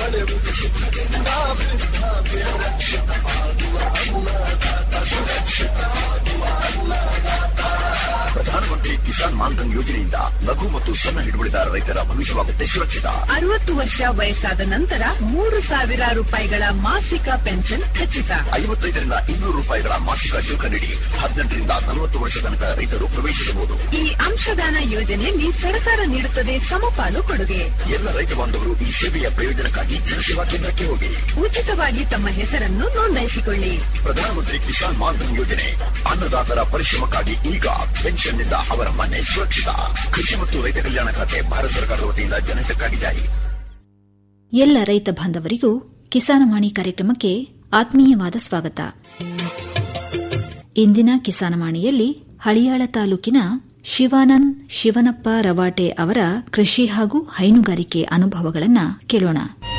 ಬೆಳೆಯುವುದು ಸುಖದಿಂದ ವೃದ್ಧಾಪ್ಯ ರಕ್ಷಿತ ಆಗುವ ಅನ್ನದಾತ ಸುರಕ್ಷಿತ ಆಗುವ ಅನ್ನದಾತ ಪ್ರಧಾನಮಂತ್ರಿ ಕಿಸಾನ್ ಮಾನ್ಧನ್ ಯೋಜನೆಯಿಂದ ಲಘು ಮತ್ತು ಸಣ್ಣ ಹಿಡುವಳಿದಾರ ರೈತರ ಭವಿಷ್ಯವಾಗುತ್ತೆ ಸುರಕ್ಷಿತ ಅರವತ್ತು ವರ್ಷ ವಯಸ್ಸಾದ ನಂತರ ಮೂರು ಸಾವಿರ ರೂಪಾಯಿಗಳ ಮಾಸಿಕ ಪೆನ್ಷನ್ ಖಚಿತ ಐವತ್ತೈದರಿಂದ ಇನ್ನೂರು ರೂಪಾಯಿಗಳ ಮಾಸಿಕ ಶುಲ್ಕ ನೀಡಿ ಹದಿನೆಂಟರಿಂದ ನಲವತ್ತು ವರ್ಷ ತನಕ ರೈತರು ಪ್ರವೇಶಿಸಬಹುದು ಈ ಅಂಶದಾನ ಯೋಜನೆಯಲ್ಲಿ ಸರ್ಕಾರ ನೀಡುತ್ತದೆ ಸಮಪಾಲು ಕೊಡುಗೆ ಎಲ್ಲ ರೈತ ಬಾಂಧವರು ಈ ಸೇವೆಯ ಪ್ರಯೋಜನಕ್ಕಾಗಿ ಜನಸೇವಾ ಕೇಂದ್ರಕ್ಕೆ ಹೋಗಿ ಉಚಿತವಾಗಿ ತಮ್ಮ ಹೆಸರನ್ನು ನೋಂದಾಯಿಸಿಕೊಳ್ಳಿ ಪ್ರಧಾನಮಂತ್ರಿ ಕಿಸಾನ್ ಮಾನ್ಧನ್ ಯೋಜನೆ ಅನ್ನದಾತರ ಪರಿಶ್ರಮಕ್ಕಾಗಿ ಈಗ ಪೆನ್ಷನ್ನಿಂದ ಅವರ ಮನೆ ಸುರಕ್ಷಿತ ಕೃಷಿ ಮತ್ತು ರೈತ ಕಲ್ಯಾಣ ಖಾತೆ ಭಾರತ ಸರ್ಕಾರದ ವತಿಯಿಂದ ಜನಹಿತಕ್ಕಾಗಿ ಜಾರಿ ಎಲ್ಲ ರೈತ ಬಾಂಧವರಿಗೂ ಕಿಸಾನವಾಣಿ ಕಾರ್ಯಕ್ರಮಕ್ಕೆ ಆತ್ಮೀಯವಾದ ಸ್ವಾಗತ ಇಂದಿನ ಕಿಸಾನವಾಣಿಯಲ್ಲಿ ಹಳಿಯಾಳ ತಾಲೂಕಿನ ಶಿವಾನಂದ್ ಶಿವನಪ್ಪ ರವಾಟೆ ಅವರ ಕೃಷಿ ಹಾಗೂ ಹೈನುಗಾರಿಕೆ ಅನುಭವಗಳನ್ನು ಕೇಳೋಣ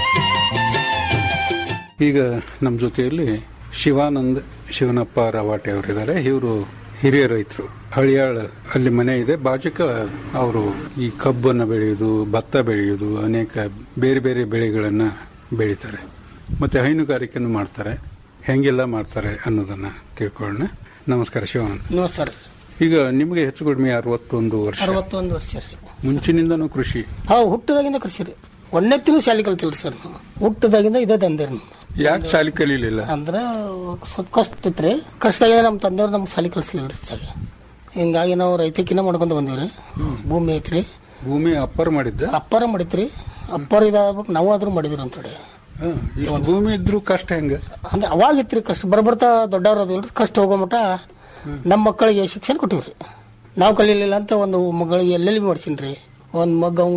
ಈಗ ನಮ್ಮ ಜೊತೆಯಲ್ಲಿ ಶಿವಾನಂದ್ ಶಿವನಪ್ಪ ರವಾಟೆ ಅವರಿದ್ದಾರೆ ಇವರು ಹಿರಿಯ ರೈತರು ಹಳಿಯಾಳ ಅಲ್ಲಿ ಮನೆ ಇದೆ ಬಾಜುಕ ಅವರು ಈ ಕಬ್ಬನ್ನು ಬೆಳೆಯುವುದು ಭತ್ತ ಬೆಳೆಯುವುದು ಅನೇಕ ಬೇರೆ ಬೇರೆ ಬೆಳೆಗಳನ್ನ ಬೆಳೀತಾರೆ ಮತ್ತೆ ಹೈನುಗಾರಿಕೆಯನ್ನು ಮಾಡ್ತಾರೆ ಹೆಂಗೆಲ್ಲ ಮಾಡ್ತಾರೆ ಅನ್ನೋದನ್ನ ತಿಳ್ಕೊಳ್ಳೋಣ ನಮಸ್ಕಾರ ಶಿವಾನಂದ್ ನಮಸ್ಕಾರ ಈಗ ನಿಮಗೆ ಹೆಚ್ಚು ಕಡಿಮೆ ಅರವತ್ತೊಂದು ವರ್ಷ ಅರವತ್ತೊಂದು ವರ್ಷ ರೀ ಮುಂಚಿನಿಂದನೂ ಕೃಷಿ ಹಾಂ ಹುಟ್ಟದಾಗಿಂದ ಕೃಷಿ ರೀ ಒಂದೆತ್ತಿನೂ ಶಾಲೆ ಕಲ್ತಿಲ್ಲ ಸರ್ ನಾವು ಹುಟ್ಟದಾಗಿಂದ ಇದೇ ದಂಧೆ ರೀ ನಮ್ದು. ಯಾಕೆ ಶಾಲೆ ಕಲೀಲಿಲ್ಲ ಅಂದ್ರೆ ಸ್ವಲ್ಪ ಕಷ್ಟ ಇತ್ತು ಕಷ್ಟದಾಗಿಂದ ನಮ್ಮ ತಂದೆಯವ್ರು ನಮ್ಗೆ ಶಾಲೆ ಕಲಿಸ್ಲಿಲ್ಲ ರೀ ಹೆಚ್ಚಾಗಿ ಹಿಂಗಾಗಿ ನಾವು ರೈತಕಿನ ಮಾಡ್ಕೊಂಡು ಬಂದೀವ್ರಿ ಭೂಮಿ ಐತ್ರಿ ಭೂಮಿ ಅಪ್ಪರ್ ಮಾಡಿದ್ದ ಅಪ್ಪಾರ ಮಾಡಿತ್ರಿ ಅಪ್ಪಾರ ಇದಾಗ್ಬೇಕು ನಾವು ಆದ್ರೂ ಮಾಡಿದ್ರು ಅಂತೇಳಿ ಹ, ಇಷ್ಟು ಭೂಮಿ ಇದ್ರು ಕಷ್ಟ ಹೆಂಗ ಅಂದ್ರೆ ಅವಾಗ ಇತ್ರಿ ಕಷ್ಟ ಬರ್ಬರ್ತಾ ದೊಡ್ಡವ್ರು ಅದಿಲ್ರಿ ಕಷ್ಟ ಹೋಗೋ ಮಟ ನಮ್ಮ ಮಕ್ಕಳಿಗೆ ಶಿಕ್ಷಣ ಕೊಟ್ಟಿವ್ರಿ ನಾವು ಕಲೀಲಿಲ್ಲ ಅಂತ ಒಂದು ಮಗಳಿಗೆ ಎಲ್ಲೆಲ್ಲಿ ಮಾಡ್ಸೀನ್ರಿ ಒಂದು ಮಗ ಅವು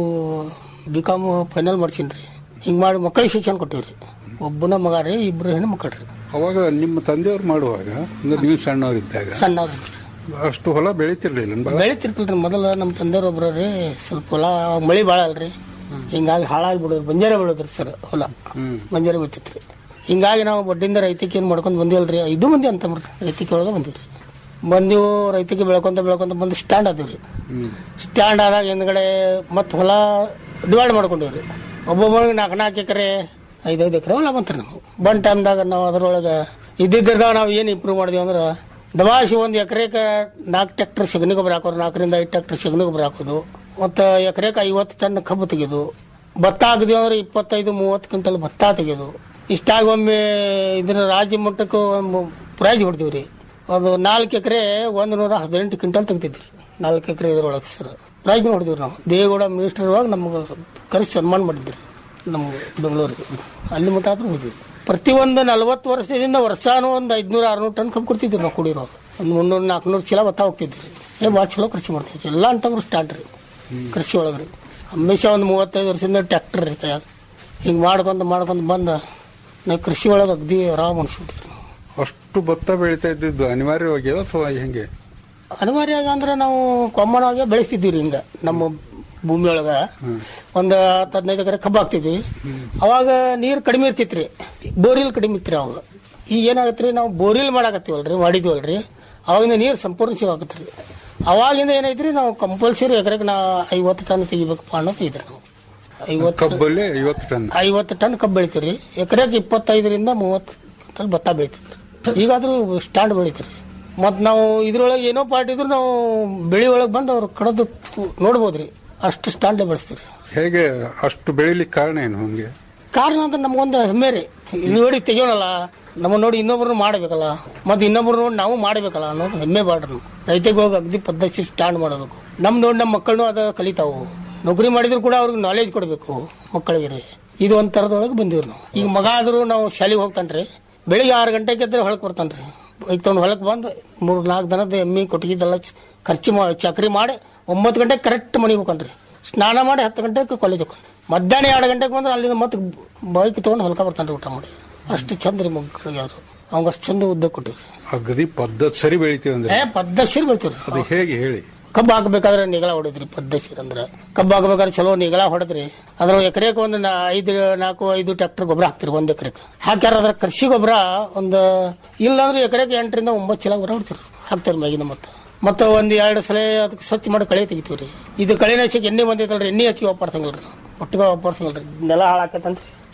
ಬಿ ಕಾಮ್ ಫೈನಲ್ ಮಾಡ್ಸೀನ್ರಿ ಹಿಂಗೆ ಮಾಡಿ ಮಕ್ಕಳಿಗೆ ಶಿಕ್ಷಣ ಕೊಟ್ಟಿವ್ರಿ ಒಬ್ಬನ ಮಗ ರೀ ಇಬ್ರು ಹೆಣ್ಣು ಮಕ್ಕಳ್ರಿ ಅವಾಗ ನಿಮ್ಮ ತಂದೆಯವ್ರು ಮಾಡುವಾಗ ಅಂದ್ರೆ ನೀವು ಸಣ್ಣವರಿದ್ದಾಗ ಸಣ್ಣವ್ರಿ ಅಷ್ಟು ಹೊಲ ಬೆಳಿತಿರ್ಲಿಲ್ಲ ಬಾಳ ಬೆಳಿತಿರ್ತಿಲ್ರಿ ಮೊದಲ ನಮ್ಮ ತಂದೆಯವ್ರು ಒಬ್ರು ರೀ ಸ್ವಲ್ಪ ಹೊಲ ಅವಾಗ ಮಳಿ ಭಾಳ ಅಲ್ರಿ ಹಿಂಗಾಗಿ ಹಾಳಾಗಿ ಬಿಡೋದು ಬಂಜಾರ ಬೀಳೋದ್ರಿ ಸರ್ ಹೊಲ ಬಂಜಾರ ಬೀಳ್ತಿತ್ರಿ ಹಿಂಗಾಗಿ ನಾವು ಬಡ್ಡಿಂದ ರೈತಕ್ಕೆ ಏನು ಮಾಡ್ಕೊಂಡು ಬಂದಿವಲ್ರಿ ಐದು ಮಂದಿ ಅಂತಮ್ರಿ ರೈತಕ್ಕೆ ಒಳಗೆ ಬಂದಿವ್ರಿ ಬಂದಿವು ರೈತಕ್ಕೆ ಬೆಳ್ಕೊಂತ ಬೆಳ್ಕೊಂತ ಬಂದು ಸ್ಟ್ಯಾಂಡ್ ಆದಿವ್ರಿ ಸ್ಟ್ಯಾಂಡ್ ಆದಾಗ ಹಿಂದ್ಗಡೆ ಮತ್ತೆ ಹೊಲ ಡಿವೈಡ್ ಮಾಡ್ಕೊಂಡಿವ್ರಿ ಒಬ್ಬೊಬ್ಬರಿಗೆ ನಾಲ್ಕು ನಾಲ್ಕು ಎಕರೆ ಐದೈದು ಎಕರೆ ಹೊಲ ಬಂತ್ರಿ ನಾವು ಬಂದ್ ಟೈಮ್ದಾಗ ನಾವು ಅದ್ರೊಳಗೆ ಇದ್ದಿದ್ದಾಗ ನಾವು ಏನು ಇಂಪ್ರೂವ್ ಮಾಡಿದ್ವಿ ಅಂದ್ರೆ ದವಾಸಿ ಒಂದು ಎಕರೆಗೆ ನಾಲ್ಕು ಟ್ರ್ಯಾಕ್ಟರ್ ಸಗಣಿ ಗೊಬ್ಬರ ಹಾಕೋರು ನಾಲ್ಕರಿಂದ ಐದು ಟ್ರ್ಯಾಕ್ಟರ್ ಸಗಣಿ ಗೊಬ್ಬರ ಹಾಕೋದು ಮತ್ತು ಎಕರೆಗೆ ಐವತ್ತು ಟನ್ ಕಬ್ಬು ತೆಗೆದು ಭತ್ತ ಹಾಕಿದ್ವಿ ಅಂದ್ರೆ ಇಪ್ಪತ್ತೈದು ಮೂವತ್ತು ಕ್ವಿಂಟಲ್ ಭತ್ತ ತೆಗೆದು ಇಷ್ಟಾಗಿ ಒಮ್ಮೆ ಇದನ್ನ ರಾಜ್ಯ ಮಟ್ಟಕ್ಕೆ ಪ್ರೈಜ್ ಹೊಡ್ತೀವಿ ರೀ ಅದು ನಾಲ್ಕು ಎಕರೆ ಒಂದು ನೂರ ಹದಿನೆಂಟು ಕ್ವಿಂಟಲ್ ತೆಗ್ದಿದ್ರಿ ನಾಲ್ಕು ಎಕರೆ ಇದ್ರೊಳಗೆ ಸರ್ ಪ್ರೈಜ್ ಹೊಡ್ತೀವಿ ನಾವು ದೇವೇಗೌಡ ಮಿನಿಸ್ಟರ್ ಒಳಗೆ ನಮ್ಗೆ ಕರೆಸಿ ಸನ್ಮಾನ ಮಾಡಿದ್ರಿ ನಮ್ಗೆ ಬೆಂಗಳೂರಿಗೆ ಅಲ್ಲಿ ಮಟ್ಟ ಆದ್ರೂ ಹೋಗಿದ್ವಿ ಪ್ರತಿಯೊಂದು ನಲವತ್ತು ವರ್ಷದಿಂದ ವರ್ಷಾನು ಒಂದು ಐದ್ನೂರ ಆರ್ನೂರು ಟನ್ ಕಬ್ಬು ಕೊಡ್ತಿದ್ವಿ ನಾವು ಕುಡಿರೋ ಒಂದು ಮುನ್ನೂರು ನಾಲ್ಕುನೂರು ಚೀಲ ಭತ್ತ ಹೋಗ್ತಿದ್ರಿ ಏ ಭಾಳ ಚಲೋ ಕೃಷಿ ಮಾಡ್ತಿದ್ರಿ ಎಲ್ಲ ಅಂತಂದ್ರೆ ಸ್ಟಾರ್ಟ್ ರೀ ಕೃಷಿ ಒಳಗೆ ರೀ ಹಮೇಶ ಒಂದು ಮೂವತ್ತೈದು ವರ್ಷದಿಂದ ಟ್ರ್ಯಾಕ್ಟರ್ ರೀ ಕೈಯಾಗ ಹಿಂಗೆ ಮಾಡ್ಕೊಂತ ಮಾಡ್ಕೊಂತ ಬಂದ ನಾವು ಕೃಷಿ ಒಳಗೆ ಅಗ್ದಿ ಆರಾಮ್ ಅನ್ಸ್ಬಿಟ್ಟಿದ್ರಿ ನಾವು ಅಷ್ಟು ಭತ್ತ ಬೆಳಿತಾ ಇದ್ದಿದ್ದು ಅನಿವಾರ್ಯವಾಗಿ ಅಥವಾ ಹೆಂಗೆ ಅನಿವಾರ್ಯ ಅಂದ್ರೆ ನಾವು ಕಾಮನ್ ಬೆಳೆಸ್ತಿದ್ವಿ ರೀ ಹಿಂಗ ನಮ್ಮ ಭೂಮಿ ಒಳಗ ಒಂದು ಹತ್ತು ಹದಿನೈದು ಎಕರೆ ಕಬ್ಬು ಹಾಕ್ತಿದ್ವಿ ಅವಾಗ ನೀರು ಕಡಿಮೆ ಇರ್ತಿತ್ರಿ ಬೋರಿಲ್ ಕಡಿಮೆ ಇತ್ರಿ ಅವಾಗ ಈಗ ಏನಾಗತ್ರಿ ನಾವು ಬೋರಿಲ್ ಮಾಡಾಕತ್ತೀವಲ್ರಿ ಮಾಡಿದ್ವಲ್ರಿ ಅವಾಗಿಂದ ನೀರು ಸಂಪೂರ್ಣ ಸಿಗಾಕತ್ರಿ ಅವಾಗಿಂದ ಏನೈತ್ರಿ ನಾವು ಕಂಪಲ್ಸರಿ ಎಕರೆಗೆ ನಾ ಐವತ್ತು ಟನ್ ತೆಗಿಬೇಕಪ್ಪ ಅನ್ನೋದು ಐತ್ರಿ ನಾವು ಐವತ್ತು ಕಬ್ಬಲ್ಲಿ ಐವತ್ತು ಟನ್ ಐವತ್ತು ಟನ್ ಕಬ್ಬು ಬೆಳಿತೀರಿ ಎಕರೆಗೆ ಇಪ್ಪತ್ತೈದರಿಂದ ಮೂವತ್ತು ಟನ್ ಭತ್ತ ಬೆಳಿತಿದ್ರಿ ಈಗಾದ್ರೂ ಸ್ಟ್ಯಾಂಡ್ ಬೆಳಿತೀರಿ ಮತ್ತು ನಾವು ಇದ್ರೊಳಗೆ ಏನೋ ಪಾರ್ಟ್ ಇದ್ರು ನಾವು ಬೆಳೆ ಒಳಗೆ ಬಂದು ಅವ್ರು ಕಡದು ತು- ನೋಡ್ಬೋದ್ರಿ ಅಷ್ಟು ಸ್ಟ್ಯಾಂಡ್ ಬೆಳೆಸ್ತೀರಿ ಹೇಗೆ ಅಷ್ಟು ಬೆಳಿಲಿಕ್ಕೆ ಕಾರಣ ಏನು ಹಂಗೆ ಕಾರಣ ಅಂದ್ರೆ ನಮಗೊಂದು ಹೆಮ್ಮೆ ರೀ ಇಲ್ಲಿ ನೋಡಿ ತೆಗಿಯೋಣಲ್ಲ ನಮ್ಮ ನೋಡಿ ಇನ್ನೊಬ್ರು ಮಾಡಬೇಕಲ್ಲ ಮತ್ತೆ ಇನ್ನೊಬ್ರು ನೋಡಿ ನಾವು ಮಾಡಬೇಕಲ್ಲ ಅನ್ನೋದು ಹೆಮ್ಮೆ ಬಾಡ್ರಿ ನಾವು ರೈತಗಳಿಗೆ ಅಗ್ದಿ ಪದ್ಧತಿ ಸ್ಟ್ಯಾಂಡ್ ಮಾಡಬೇಕು ನಮ್ ನೋಡಿ ನಮ್ಮ ಮಕ್ಕಳನ್ನು ಅದ ಕಲಿತಾವು ನೌಕರಿ ಮಾಡಿದ್ರು ಕೂಡ ಅವ್ರಿಗೆ ನಾಲೆಜ್ ಕೊಡಬೇಕು ಮಕ್ಕಳಿಗೆ ರೀ ಇದು ಒಂದ್ ತರದೊಳಗೆ ಬಂದಿವ್ರಿ ನಾವು ಈಗ ಮಗ ಆದ್ರೂ ನಾವು ಶಾಲೆಗೆ ಹೋಗ್ತಾನ್ರಿ ಬೆಳಿಗ್ಗೆ ಆರು ಗಂಟೆಗೆ ಎದ್ರೆ ಹೊಳಕ್ ಬರ್ತಾನ್ರಿ ಈಗ ತಗೊಂಡು ಹೊಲಕ್ ಬಂದು ಮೂರ್ ನಾಲ್ಕು ದನದ ಎಮ್ಮಿ ಕೊಟ್ಟಿಗೆದೆಲ್ಲ ಖರ್ಚು ಮಾಡಿ ಚಕ್ರಿ ಮಾಡಿ ಒಂಬತ್ತು ಗಂಟೆಗೆ ಕರೆಕ್ಟ್ ಮನೆಗೆ ಹೋಗ್ಕೊಂಡ್ರಿ ಸ್ನಾನ ಮಾಡಿ ಹತ್ತು ಗಂಟೆಗೆ ಕಾಲೇಜ್ ಹೋಗ್ಕೊಂಡು ಮಧ್ಯಾಹ್ನ ಎರಡು ಗಂಟೆಗೆ ಬಂದ್ರೆ ಅಲ್ಲಿಂದ ಮತ್ತೆ ಬೈಕ್ ತೊಗೊಂಡು ಹೊಲ್ಕ ಬರ್ತಾನೆ ಊಟ ಮಾಡಿ ಅಷ್ಟು ಚಂದ ರೀ ಮಕ್ಕಳಿಗೆ ಅವರು ಅವಂಗ ಅಷ್ಟು ಚಂದ ಉದ್ದ ಕೊಟ್ಟಿವ್ರಿ ಅಗದಿ ಪದ್ಧತಿ ಸರಿ ಬೆಳಿತೀವಿ ಅಂದ್ರೆ ಏ ಪದ್ದಶೀರ್ ಬೆಳಿತೀವ್ರಿ ಅದು ಹೇಗೆ ಹೇಳಿ ಕಬ್ಬು ಹಾಕಬೇಕಾದ್ರೆ ನಿಗಳ ಹೊಡೆದ್ರಿ ಪದ್ದಶೀರ್ ಅಂದ್ರೆ ಕಬ್ಬು ಹಾಕಬೇಕಾದ್ರೆ ಚಲೋ ನಿಗಳ ಹೊಡೆದ್ರಿ ಅದ್ರ ಎಕರೆಗೆ ಒಂದು ನಾ- ಐದು ನಾಲ್ಕು ಐದು ಟ್ರಾಕ್ಟರ್ ಗೊಬ್ಬರ ಹಾಕ್ತಿರಿ ಒಂದ್ ಎಕರೆಗೆ ಹಾಕ್ಯಾರ ಅದ್ರ ಕೃಷಿ ಗೊಬ್ಬರ ಒಂದು ಇಲ್ಲಾಂದ್ರೆ ಎಕರೆಗೆ ಎಂಟರಿಂದ ಒಂಬತ್ತು ಚೀಲ ಗೊಬ್ಬರ ಹೊಡ್ತೀರಿ ಹಾಕ್ತಾರ ಮ್ಯಾಗಿನ ಮತ್ತೆ ಮತ್ತೆ ಒಂದ್ ಎರಡು ಸಲ ಅದಕ್ಕೆ ಸ್ವಚ್ಛ ಮಾಡಿ ಕಳೆ ತೆಗಿತೀವ್ರಿ ಇದು ಕಳೆನಾಶಕ ಎಣ್ಣೆ ಬಂದೈತಲ್ರಿ ಎಣ್ಣೆ ಹಚ್ಚಿ ವಾಪರ್ಸಂಗಿಲ್ರಿ ನಾವು ಒಟ್ಟಿಗೆ ವಾಪರ್ಸಂಗಿಲ್ರಿ ನೆಲ ಹಾಳಾಕತ್ತಂತ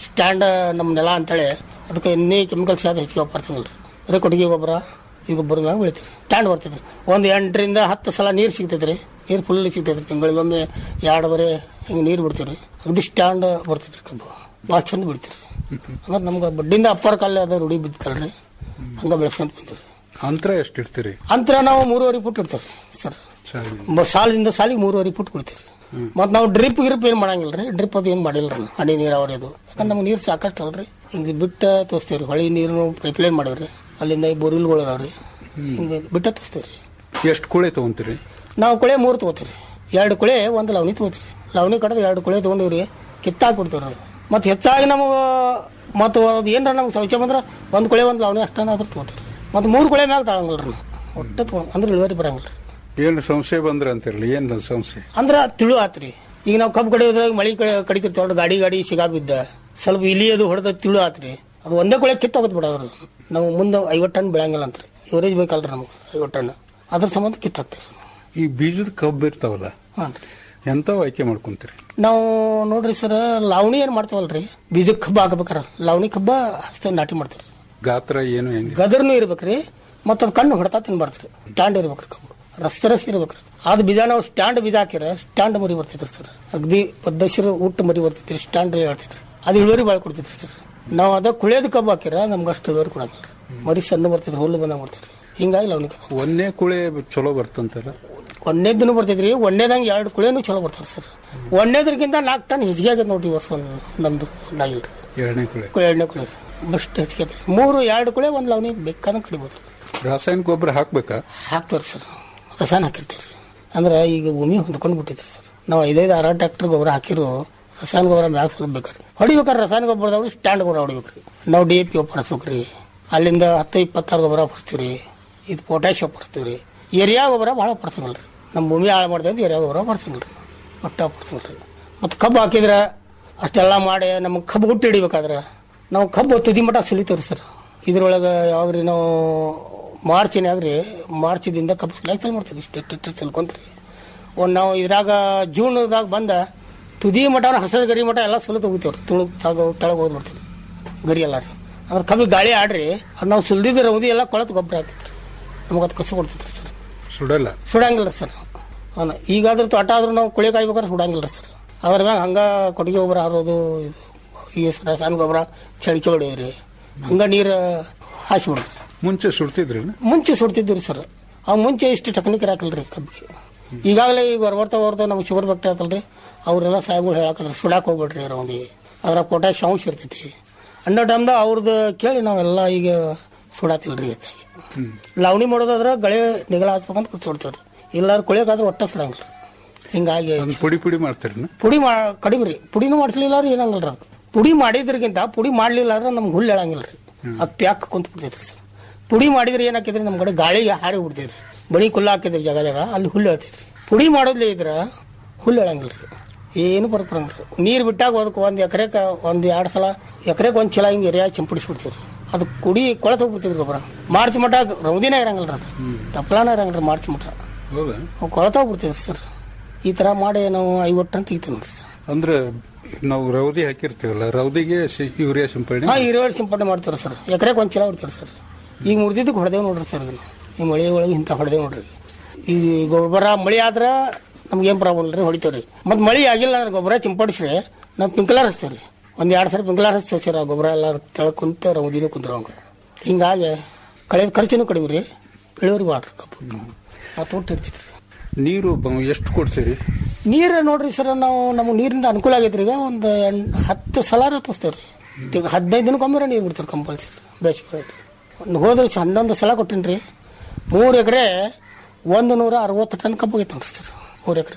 ಸ್ಟ್ಯಾಂಡ್ ನಮ್ಮ ನೆಲ ಅಂತೇಳಿ ಅದಕ್ಕೆ ಎಣ್ಣೆ ಕೆಮಿಕಲ್ಸ್ ಯಾವ್ದು ಹೆಚ್ಚಿಗೆ ಬರ್ತಿಲ್ಲ ಬರೀ ಕೊಟ್ಟಿಗೆ ಗೊಬ್ಬರ ಈ ಗೊಬ್ಬರ ಮ್ಯಾಗ ಬೆಳಿತೀವಿ ಸ್ಟ್ಯಾಂಡ್ ಬರ್ತೈತ್ರಿ ಒಂದು ಎಂಟರಿಂದ ಹತ್ತು ಸಲ ನೀರು ಸಿಗ್ತೈತ್ರಿ ನೀರು ಫುಲ್ ಸಿಗ್ತೈತ್ರಿ ತಿಂಗಳಿಗೊಮ್ಮೆ ಎರಡು ಬರೀ ಹಿಂಗೆ ನೀರು ಬಿಡ್ತೀವಿ ಅಗದಿ ಸ್ಟ್ಯಾಂಡ್ ಬರ್ತೈತ್ರಿ ಕಬ್ಬು ಭಾಳ ಚಂದ ಬೆಳಿತೀರಿ ಅಂದ್ರೆ ನಮ್ಗೆ ಬಡ್ಡಿಂದ ಅಪ್ಪರ್ ಕಾಲ ಅದ ರೂಢಿ ಬಿದ್ದಲ್ರಿ ಹಂಗೆ ಬೆಳೆಸ್ಕೊಂತ ಬಂದಿರಿ ಅಂತರ ಎಷ್ಟು ಇಡ್ತೀರಿ ಅಂತರ ನಾವು ಮೂರುವರೆ ಫುಟ್ ಇಡ್ತೇವೆ ಸರ್ ಸರಿ ಬ- ಸಾಲಿಂದ ಸಾಲಿಗೆ ಮೂರುವರೆ ಫುಟ್ ಕೊಡ್ತೀವಿ ಮತ್ತು ನಾವು ಡ್ರಿಪ್ ಗಿರಿಪ್ ಏನು ಮಾಡಂಗಿಲ್ಲ ರೀ ಡ್ರಿಪ್ ಅದು ಏನು ಮಾಡಿಲ್ಲ ರೀ ಹನಿ ನೀರಾವರಿ ಅದು ಯಾಕಂದ್ರೆ ನಮ್ಗೆ ನೀರು ಸಾಕಷ್ಟು ಅಲ್ರಿ ಹಿಂಗೆ ಬಿಟ್ಟ ತೋರಿಸ್ತೇವೆ ರೀ ಹೊಳಿ ನೀರು ಪೈಪ್ಲೈನ್ ಮಾಡಿವ್ರಿ ಅಲ್ಲಿಂದ ಈ ಬೋರ್ವಿಲ್ಗಳು ಅದಾವ ರೀ ಹಿಂಗೆ ಬಿಟ್ಟ ತೋರಿಸ್ತೇವೆ ರೀ ಎಷ್ಟು ಕುಳೆ ತಗೊಂತೀರಿ ನಾವು ಕುಳೆ ಮೂರು ತಗೋತೀವಿ ಎರಡು ಕುಳೆ ಒಂದು ಲವಣಿ ತಗೋತೀವಿ ಲವಣಿ ಕಡೆದು ಎರಡು ಕುಳೆ ತೊಗೊಂಡಿವ್ರಿ ಕಿತ್ತಾಕ್ಬಿಡ್ತೀವಿ ನಾವು ಮತ್ತು ಹೆಚ್ಚಾಗಿ ನಮಗೆ ಮತ್ತು ಅದು ಏನಾರ ನಮ್ಗೆ ಶೌಚ ಬಂದ್ರೆ ಒಂದು ಕುಳೆ ಒಂದು ಲವಣಿ ಅಷ್ಟನ್ನಾದ್ರೂ ತಗೋತೀವಿ ಮತ್ತು ಮೂರು ಕುಳೆ ಮ್ಯಾಗ ತಗೊಳಂಗಿಲ್ಲ ರೀ ನಾವು ಒಟ್ಟು ತಗೊ ಅಂದ್ರೆ ಇಳುವರಿ ಬರಂಗಿಲ್ಲ ರೀ ಏನು ಸಂಶಯ ಬಂದ್ರೆ ಅಂತಿರಲಿ ಏನು ಸಂಶಯ ಅಂದ್ರ ತಿಳು ಆತ್ರಿ ಈಗ ನಾವು ಕಬ್ಬು ಕಡಿಯೋದ್ರಾಗ ಮಳಿ ಕ- ಕಡಿತಿರ್ತೀವಿ ನೋಡ್ರಿ ಗಾಡಿ ಗಾಡಿ ಸಿಗಾ ಬಿದ್ದ ಸ್ವಲ್ಪ ಇಲಿ ಅದು ಹೊಡೆದ ತಿಳು ಆತ್ರಿ ಅದು ಒಂದೇ ಕೊಳೆ ಕಿತ್ತ ಹೋಗುತ್ತೆ ಬಿಡೋರು ನಾವು ಮುಂದೆ ಐವತ್ತು ಟನ್ ಬೆಳಂಗಿಲ್ಲ ಅಂತ್ರಿ ಇವರೇಜ್ ಬೇಕಲ್ರಿ ನಮ್ಗೆ ಐವತ್ತು ಟನ್ ಅದ್ರ ಸಂಬಂಧ ಕಿತ್ತಾಕ್ತೀವಿ ಈ ಬೀಜದ ಕಬ್ಬು ಇರ್ತಾವಲ್ಲ ಹಾಂ ರೀ ಎಂಥವು ಆಯ್ಕೆ ಮಾಡ್ಕೊಂತೀರಿ ನಾವು ನೋಡ್ರಿ ಸರ್ ಲಾವಣಿ ಏನ್ ಮಾಡ್ತೇವಲ್ರಿ ಬೀಜಕ್ಕೆ ಕಬ್ಬ ಹಾಕ್ಬೇಕಾರ ಲಾವಣಿ ಕಬ್ಬ ಹಸ್ತ ನಾಟಿ ಮಾಡ್ತೀವಿ ಗಾತ್ರ ಏನು ಹೆಂಗೆ ಗದರ್ನು ಇರ್ಬೇಕ್ರಿ ಮತ್ತ ಅದ್ ಕಣ್ಣು ಹೊಡ್ತಾ ತಿನ್ಬಾರ್ದ್ರಿ ಸ್ಟ್ಯಾಂಡ್ ಇರ್ಬೇಕ್ರಿ ಕಬ್ಬು ರಸ್ತೆ ರಸ್ ಇರ್ಬೇಕ್ರಿ ಅದ್ ಬೀಜ ನಾವು ಸ್ಟ್ಯಾಂಡ್ ಬೀಜ ಹಾಕಿರ ಸ್ಟ್ಯಾಂಡ್ ಮರಿ ಬರ್ತೈತ್ರಿ ಸರ್ ಅಗ್ದಿ ಪದ್ದಶರು ಊಟ ಮರಿ ಬರ್ತೈತ್ರಿ ಸ್ಟ್ಯಾಂಡ್ ಹೇಳ್ತೈತ್ರಿ ಅದು ಇಳುವರಿ ಬಾಳ್ ಕೊಡ್ತೈತ್ರಿ ಸರ್ ನಾವು ಅದ ಕುಳಿಯೋದು ಕಬ್ಬು ಹಾಕಿರ ನಮ್ಗೆ ಅಷ್ಟು ಇಳುವರಿ ಕೊಡಂಗಿಲ್ಲ ಮರಿ ಸಣ್ಣ ಬರ್ತೈತ್ರಿ ಹುಲ್ಲು ಬಂದಾಗ ಬರ್ತೈತ್ರಿ ಹಿಂಗಾಗಿ ಲವಣಿ ಕಬ್ಬು ಒಂದೇ ಕುಳೆ ಚಲೋ ಬರ್ತಂತಲ್ಲ ಒಂದೇ ದಿನ ಬರ್ತೈತ್ರಿ ಒಂದೇದಂಗೆ ಎರಡು ಕುಳಿನೂ ಚಲೋ ಬರ್ತಾರೆ ಸರ್ ಒಂದೇದ್ರಗಿಂತ ನಾಲ್ಕು ಟನ್ ಹೆಚ್ಚಿಗೆ ಆಗೈತೆ ನೋಡ್ರಿ ಈ ವರ್ಷ ಒಂದು ನಮ್ದು ಒಂದಾಗಿಲ್ರಿ ಎರಡನೇ ಕುಳೆ ಕುಳೆ ಎರಡನೇ ಕುಳೆ ಬಸ್ಟ್ ಹೆಚ್ಚಿಗೆ ಐತೆ. ಮೂರು ಎರಡು ಕುಳೆ ಒಂದು ಲವಣಿ ಬೇಕಾದಂಗೆ ಕಡಿಬೋದು ರಾಸಾಯನಿಕ ಗೊಬ್ಬರ ಹಾಕ್ಬೇಕಾ ಹಾಕ್ತಾರೆ ಸರ್ ರಸಾಯನ ಹಾಕಿರ್ತೀವಿ ರೀ ಅಂದ್ರೆ ಈಗ ಭೂಮಿ ಹೊಂದ್ಕೊಂಡು ಬಿಟ್ಟಿದ್ರಿ ಸರ್ ನಾವು ಐದೈದು ಆರು ಟ್ರ್ಯಾಕ್ಟರ್ ಗೊಬ್ಬರ ಹಾಕಿರು ರಸಾಯನ ಗೊಬ್ಬರ ಮ್ಯಾಗ ಸ್ವಲ್ಪ ಬೇಕಾರಿ ಹೊಡಿಬೇಕಾರೆ ರಸಾಯನ ಗೊಬ್ಬರದವ್ರು ಸ್ಟ್ಯಾಂಡ್ ಗೊಬ್ಬರ ಹೊಡಿಬೇಕ್ರಿ ನಾವು ಡಿ ಎ ಪಿ ಒಪ್ಪರಿಸ್ಬೇಕ್ರಿ ಅಲ್ಲಿಂದ ಹತ್ತು ಇಪ್ಪತ್ತಾರು ಗೊಬ್ಬರ ಒಪ್ಪರಿಸ್ತೀವಿ ಇದು ಪೊಟ್ಯಾಶ್ ಒಪ್ಪರಿಸ್ತೀವಿ ರೀ ಏರಿಯಾ ಗೊಬ್ಬರ ಭಾಳ ಒಪ್ಪರ್ಸಂಗಿಲ್ಲ ರೀ ನಮ್ಮ ಭೂಮಿ ಹಾಳು ಮಾಡಿದ್ರೆ ಏರಿಯಾ ಗೊಬ್ಬರ ಒಪ್ಪರ್ಸಂಗಿಲ್ಲ ರೀ ಒಟ್ಟ ಒಪ್ಪರ್ಸಂಗಿಲ್ಲ ರೀ ಮತ್ತು ಕಬ್ಬು ಹಾಕಿದ್ರೆ ಅಷ್ಟೆಲ್ಲ ಮಾಡಿ ನಮಗೆ ಕಬ್ಬು ಹುಟ್ಟಿ ಹಿಡಿಬೇಕಾದ್ರೆ ನಾವು ಕಬ್ಬು ತುದಿ ಮಠ ಸುಲಿತೇವ್ರಿ ಸರ್ ಇದ್ರೊಳಗೆ ಯಾವಾಗ್ರಿ ನಾವು ಮಾರ್ಚಿನಾಗ ರೀ ಮಾರ್ಚದಿಂದ ಕಬ್ಬು ಸುಲಿಯಾಗ ಚಾಲು ಮಾಡ್ತೀವಿ ಇಷ್ಟು ಇಷ್ಟು ಇಷ್ಟು ಸುಲ್ಕೊಂತ್ರಿ ಒಂದು ನಾವು ಇದ್ರಾಗ ಜೂನ್ದಾಗ ಬಂದ ತುದಿ ಮಠ ಹಸಿರು ಗರಿ ಮಠ ಎಲ್ಲ ಸುಲಿದು ಹೋಗ್ತೇವ್ರಿ ತುಳು ತಳಗ ತಳಗ ಹೋಗ್ಬಿಡ್ತೀವಿ ಗರಿ ಎಲ್ಲ ರೀ ಅದ್ರ ಕಬ್ಬಿಗೆ ಗಾಳಿ ಆಡ್ರಿ ಅದು ನಾವು ಸುಲ್ದಿದ್ದು ರೌದಿ ಎಲ್ಲ ಕೊಳತು ಗೊಬ್ಬರ ಹಾಕಿತ್ರಿ ನಮಗೆ ಅದು ಕಸ ಕೊಡ್ತೈತ್ರಿ ಸರ್ ಸುಡಲ್ಲ ಸುಡಂಗಿಲ್ಲ ಸರ್ ಅವನು ಈಗಾದ್ರೂ ತೋಟ ಆದ್ರೂ ನಾವು ಕುಳಿ ಕಾಯ್ಬೇಕಾದ್ರೆ ಸುಡಂಗಿಲ್ಲ ಸರ್ ಅದ್ರ ಮ್ಯಾಗ ಹಂಗ ಕೊಟ್ಟಿಗೆ ಗೊಬ್ಬರ ಹಾರೋದು ಇದು ಈ ರಾಸಾಯನಿಕ ಗೊಬ್ಬರ ಚಳಿಕೆ ಹೊಡೆಯೋರಿ ಹಂಗ ನೀರು ಹಾಸಿ ಬಿಡ್ರಿ ಮುಂಚೆ ಸುಡ್ತಿದ್ರಿ ಮುಂಚೆ ಸುಡ್ತಿದ್ದೀರಿ ಸರ್ ಅವ್ ಮುಂಚೆ ಇಷ್ಟು ಟೆಕ್ನಿಕ್ ಹಾಕಲ್ರಿ ಕಬ್ಬಿಗೆ ಈಗಾಗಲೇ ಈಗ ಬರ್ತಾ ಬರ್ತಾ ನಮ್ಗೆ ಶುಗರ್ ಬ್ಯಾಕ್ಟರಿ ಆತಲ್ರಿ ಅವರೆಲ್ಲ ಸಾಹೇಬ್ಗಳು ಹೇಳಕಲ್ರಿ ಸುಡಾಕ್ ಹೋಗ್ಬಿಡ್ರಿ ರೌಂದಿ ಅದ್ರ ಪೊಟ್ಯಾಶ್ ಅಂಶ ಇರ್ತೈತಿ ಅನ್ನೋ ಟೈಮ್ದಾಗ ಅವ್ರದ್ದು ಕೇಳಿ ನಾವೆಲ್ಲ ಈಗ ಸುಡಾತಿಲ್ರಿ ಹೆಚ್ಚಾಗಿ ಲವಣಿ ಮಾಡೋದಾದ್ರ ಗಳೆ ನಿಗಲ ಹಾಕ್ಬೇಕಂತ ಕೂತ್ ಸುಡ್ತೇವ್ರಿ ಇಲ್ಲಾರ ಕುಳಿಯೋಕಾದ್ರೆ ಒಟ್ಟ ಸುಡಂಗಿಲ್ಲ ಹಿಂಗಾಗಿ ಅದನ್ನ ಪುಡಿ ಪುಡಿ ಮಾಡ್ತೀರಿ ಪುಡಿ ಮಾ ಕಡಿಮೆ ರೀ ಪುಡಿನೂ ಮಾಡಿಸ್ಲಿಲ್ಲ ರೀ ಏನಂಗಿಲ್ಲ ಅದು ಪುಡಿ ಮಾಡಿದ್ರಗಿಂತ ಪುಡಿ ಮಾಡ್ಲಿಲ್ಲ ಅಂದ್ರೆ ನಮ್ಗೆ ಹುಲ್ಲು ಹೇಳಂಗಿಲ್ಲ ರೀ ಅದು ಪ್ಯಾಕ್ ಕುಂತ ಬಿಡ್ತೈತ್ರಿ ಸರ್ ಪುಡಿ ಮಾಡಿದ್ರೆ ಏನಾಕೈತ್ರಿ ನಮ್ಮ ಕಡೆ ಗಾಳಿಗೆ ಹಾರಿ ಬಿಡ್ತೈತ್ರಿ ಬಣಿ ಕುಲ್ಲ ಹಾಕಿದ್ರಿ ಜಾಗ ಜಾಗ ಅಲ್ಲಿ ಹುಲ್ಲು ಹೇಳ್ತೈತ್ರಿ ಪುಡಿ ಮಾಡೋದ್ಲಿ ಇದ್ರ ಹುಲ್ಲು ಹೇಳಂಗಿಲ್ಲ ರೀ ಏನು ಬರಕ್ ಬರಂಗಿಲ್ಲ ನೀರು ಬಿಟ್ಟಾಗ ಅದಕ್ಕೆ ಒಂದು ಎಕರೆಕ ಒಂದು ಎರಡು ಸಲ ಎಕರೆಗೆ ಒಂದು ಚಲ ಹಿಂಗೆ ಎರಿಯಾ ಚಿಂಪಡಿಸ್ಬಿಡ್ತೀವಿ ಅದು ಕುಡಿ ಕೊಳತು ಹೋಗ್ಬಿಡ್ತೈತ್ರಿ ಗೊಬ್ಬರ ಮಾರ್ಚ್ ಮಠ ರೌದಿನೇ ಇರಂಗಿಲ್ಲ ರೀ ಅದು ತಪ್ಪಲಾನ ಇರಂಗಿಲ್ಲ ರೀ ಮಾರ್ಚ್ ಮಠ ಹೌದಾ ಅವು ಕೊಳತ ಹೋಗ್ಬಿಡ್ತೈತ್ರಿ ಸರ್ ಈ ಥರ ಮಾಡಿ ನಾವು ಐವತ್ತು ಟನ್ ತೆಗಿತೀವಿ ನೋಡ್ರಿ ಸರ್ ಅಂದ್ರೆ ನಾವು ರೌದಿ ಹಾಕಿರ್ತೀವಲ್ಲ ರೌದಿಗೆ ಸಿ- ಯೂರಿಯಾ ಸಿಂಪಡಣೆ ಹಾ ಇರುವಳಿ ಸಿಂಪಡಣೆ ಮಾಡ್ತಾರೆ ಸರ್ ಎಕರೆಗೆ ಒಂದು ಚೀಲ ಹೊಡ್ತಾರೆ ಸರ್ ಈಗ ಮುರಿದಿದ್ದಕ್ಕೆ ಹೊಡೆದೇವು ನೋಡ್ರಿ ಸರ್ ಈಗ ನಾವು. ಈ ಮಳೆ ಒಳಗೆ ಇಂಥ ಹೊಡೆದೇವು ನೋಡ್ರಿ ಈ ಗೊಬ್ಬರ ಮಳೆ ಆದ್ರೆ ನಮ್ಗೆ ಏನು ಪ್ರಾಬ್ಲಮ್ ಇಲ್ಲ ರೀ ಹೊಡಿತೇವೆ ರೀ ಮತ್ತು ಮಳೆ ಆಗಿಲ್ಲ ಅಂದ್ರೆ ಗೊಬ್ಬರ ಸಿಂಪಡಿಸ್ರಿ ನಾವು ಪಿಂಕ್ಲರ್ ಹಚ್ತೇವೆ ರೀ ಒಂದು ಎರಡು ಸರಿ ಪಿಂಕ್ಲರ್ ಹಚ್ತೇವೆ ಸರ್ ಆ ಗೊಬ್ಬರ ಎಲ್ಲ ಕೆಳಗೆ ಕುಂತ ರೌದಿನೂ ಕುಂದ್ರವಂಗ ಹಿಂಗಾಗಿ ಕಳೆದ ಖರ್ಚಿನೂ ಕಡಿಮೆ ರೀ ಇಳುವರಿ ಮಾಡ್ರಿ ಕಬ್ಬು ಮತ್ತು ಒಟ್ಟು ಇರ್ತೈತಿ ರೀ ನೀರು ಬ- ಎಷ್ಟು ಕೊಡ್ತೀರಿ ನೀರು ನೋಡ್ರಿ ಸರ್ ನಾವು ನಮಗೆ ನೀರಿಂದ ಅನುಕೂಲ ಆಗೈತ್ರಿ ಈಗ ಒಂದು ಹತ್ತು ಸಲ ತೋರಿಸ್ತೇವೆ ರೀ ಈಗ ಹದಿನೈದು ದಿನಕ್ಕೊಮ್ಮೆ ನೀರು ಬಿಡ್ತಾರೆ ಕಂಪಲ್ಸರಿ ಬೇಸಿಗೆ ಐತ್ರಿ ಒಂದು ಹೋದ ವರ್ಷ ಹನ್ನೊಂದು ಸಲ ಕೊಟ್ಟಿನಿ ರೀ ಮೂರು ಎಕರೆ ಒಂದು ನೂರ ಅರವತ್ತು ಟನ್ ಕಬ್ಬು ಆಗೈತೆ ನೋಡ್ರಿ ಸರ್ ಮೂರು ಎಕರೆ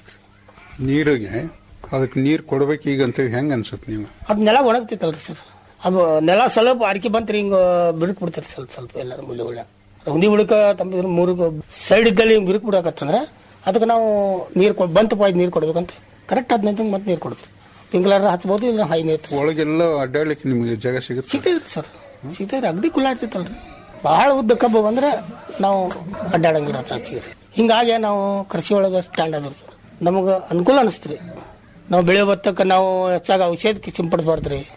ನೀರಿಗೆ ಅದಕ್ಕೆ ನೀರು ಕೊಡ್ಬೇಕು ಈಗ ಅಂತೇಳಿ ಹೆಂಗ್ ಅನ್ಸುತ್ತೆ ನೀವು ಅದು ನೆಲ ಒಣಗ್ತೈತಲ್ರಿ ಸರ್ ಅದು ನೆಲ ಸ್ವಲ್ಪ ಅರಿಕೆ ಬಂತ್ರಿ ಹಿಂಗೆ ಬಿರುಕು ಬಿಡ್ತಾರೆ ಸ್ವಲ್ಪ ಸ್ವಲ್ಪ ಎಲ್ಲರೂ ಮುಳ್ಳಿ ಉಳ್ಳ ಒಂದಿ ಉಳಕ ತಮ್ಮ ಮೂರು ಸೈಡ್ ಇದ್ದಲ್ಲಿ ಹಿಂಗೆ ಬಿರುಕು ಬಿಡಕತ್ತಂದ್ರೆ ಅದಕ್ಕೆ ನಾವು ನೀರು ಕೊಡ್ ಬಂತು ಪಾಯ್ದು ನೀರು ಕೊಡ್ಬೇಕಂತ ಕರೆಕ್ಟ್ ಹದಿನೈದು ಮತ್ತೆ ನೀರು ಕೊಡ್ತೀವಿ ಪಿಂಕ್ಲರ್ ಹಚ್ಬೋದು ಇಲ್ಲ ಹೈ ನೀರು ಒಳಗೆಲ್ಲ ಅಡ್ಡಾಡ್ಲಿಕ್ಕೆ ನಿಮಗೆ ಜಾಗ ಸಿಗುತ್ತೆ ಸಿಗ್ತೈತ್ರಿ ಸರ್ ಸಿಗ್ತೈತ್ರಿ ಅಗದಿ ಕುಲ್ಲ ಆಗ್ತೈತಲ್ರಿ ಬಹಳ ಉದ್ದ ಕಬ್ಬು ಬಂದ್ರೆ ನಾವು ಅಡ್ಡಾಡಂಗಿಲ್ಲ ಹಚ್ಚಿರಿ ಹಿಂಗಾಗಿ ನಾವು ಕೃಷಿ ಒಳಗೆ ಸ್ಟ್ಯಾಂಡ್ ಅದ್ರಿ ಸರ್ ನಮಗೆ ಅನುಕೂಲ ಅನಿಸ್ತ್ರಿ ನಾವು ಬೆಳೆ ಭತ್ತಕ್ಕೆ ನಾವು ಹೆಚ್ಚಾಗಿ ಔಷಧಕ್ಕೆ ಸಿಂಪಡಿಸ್ಬಾರ್ದ್ರಿ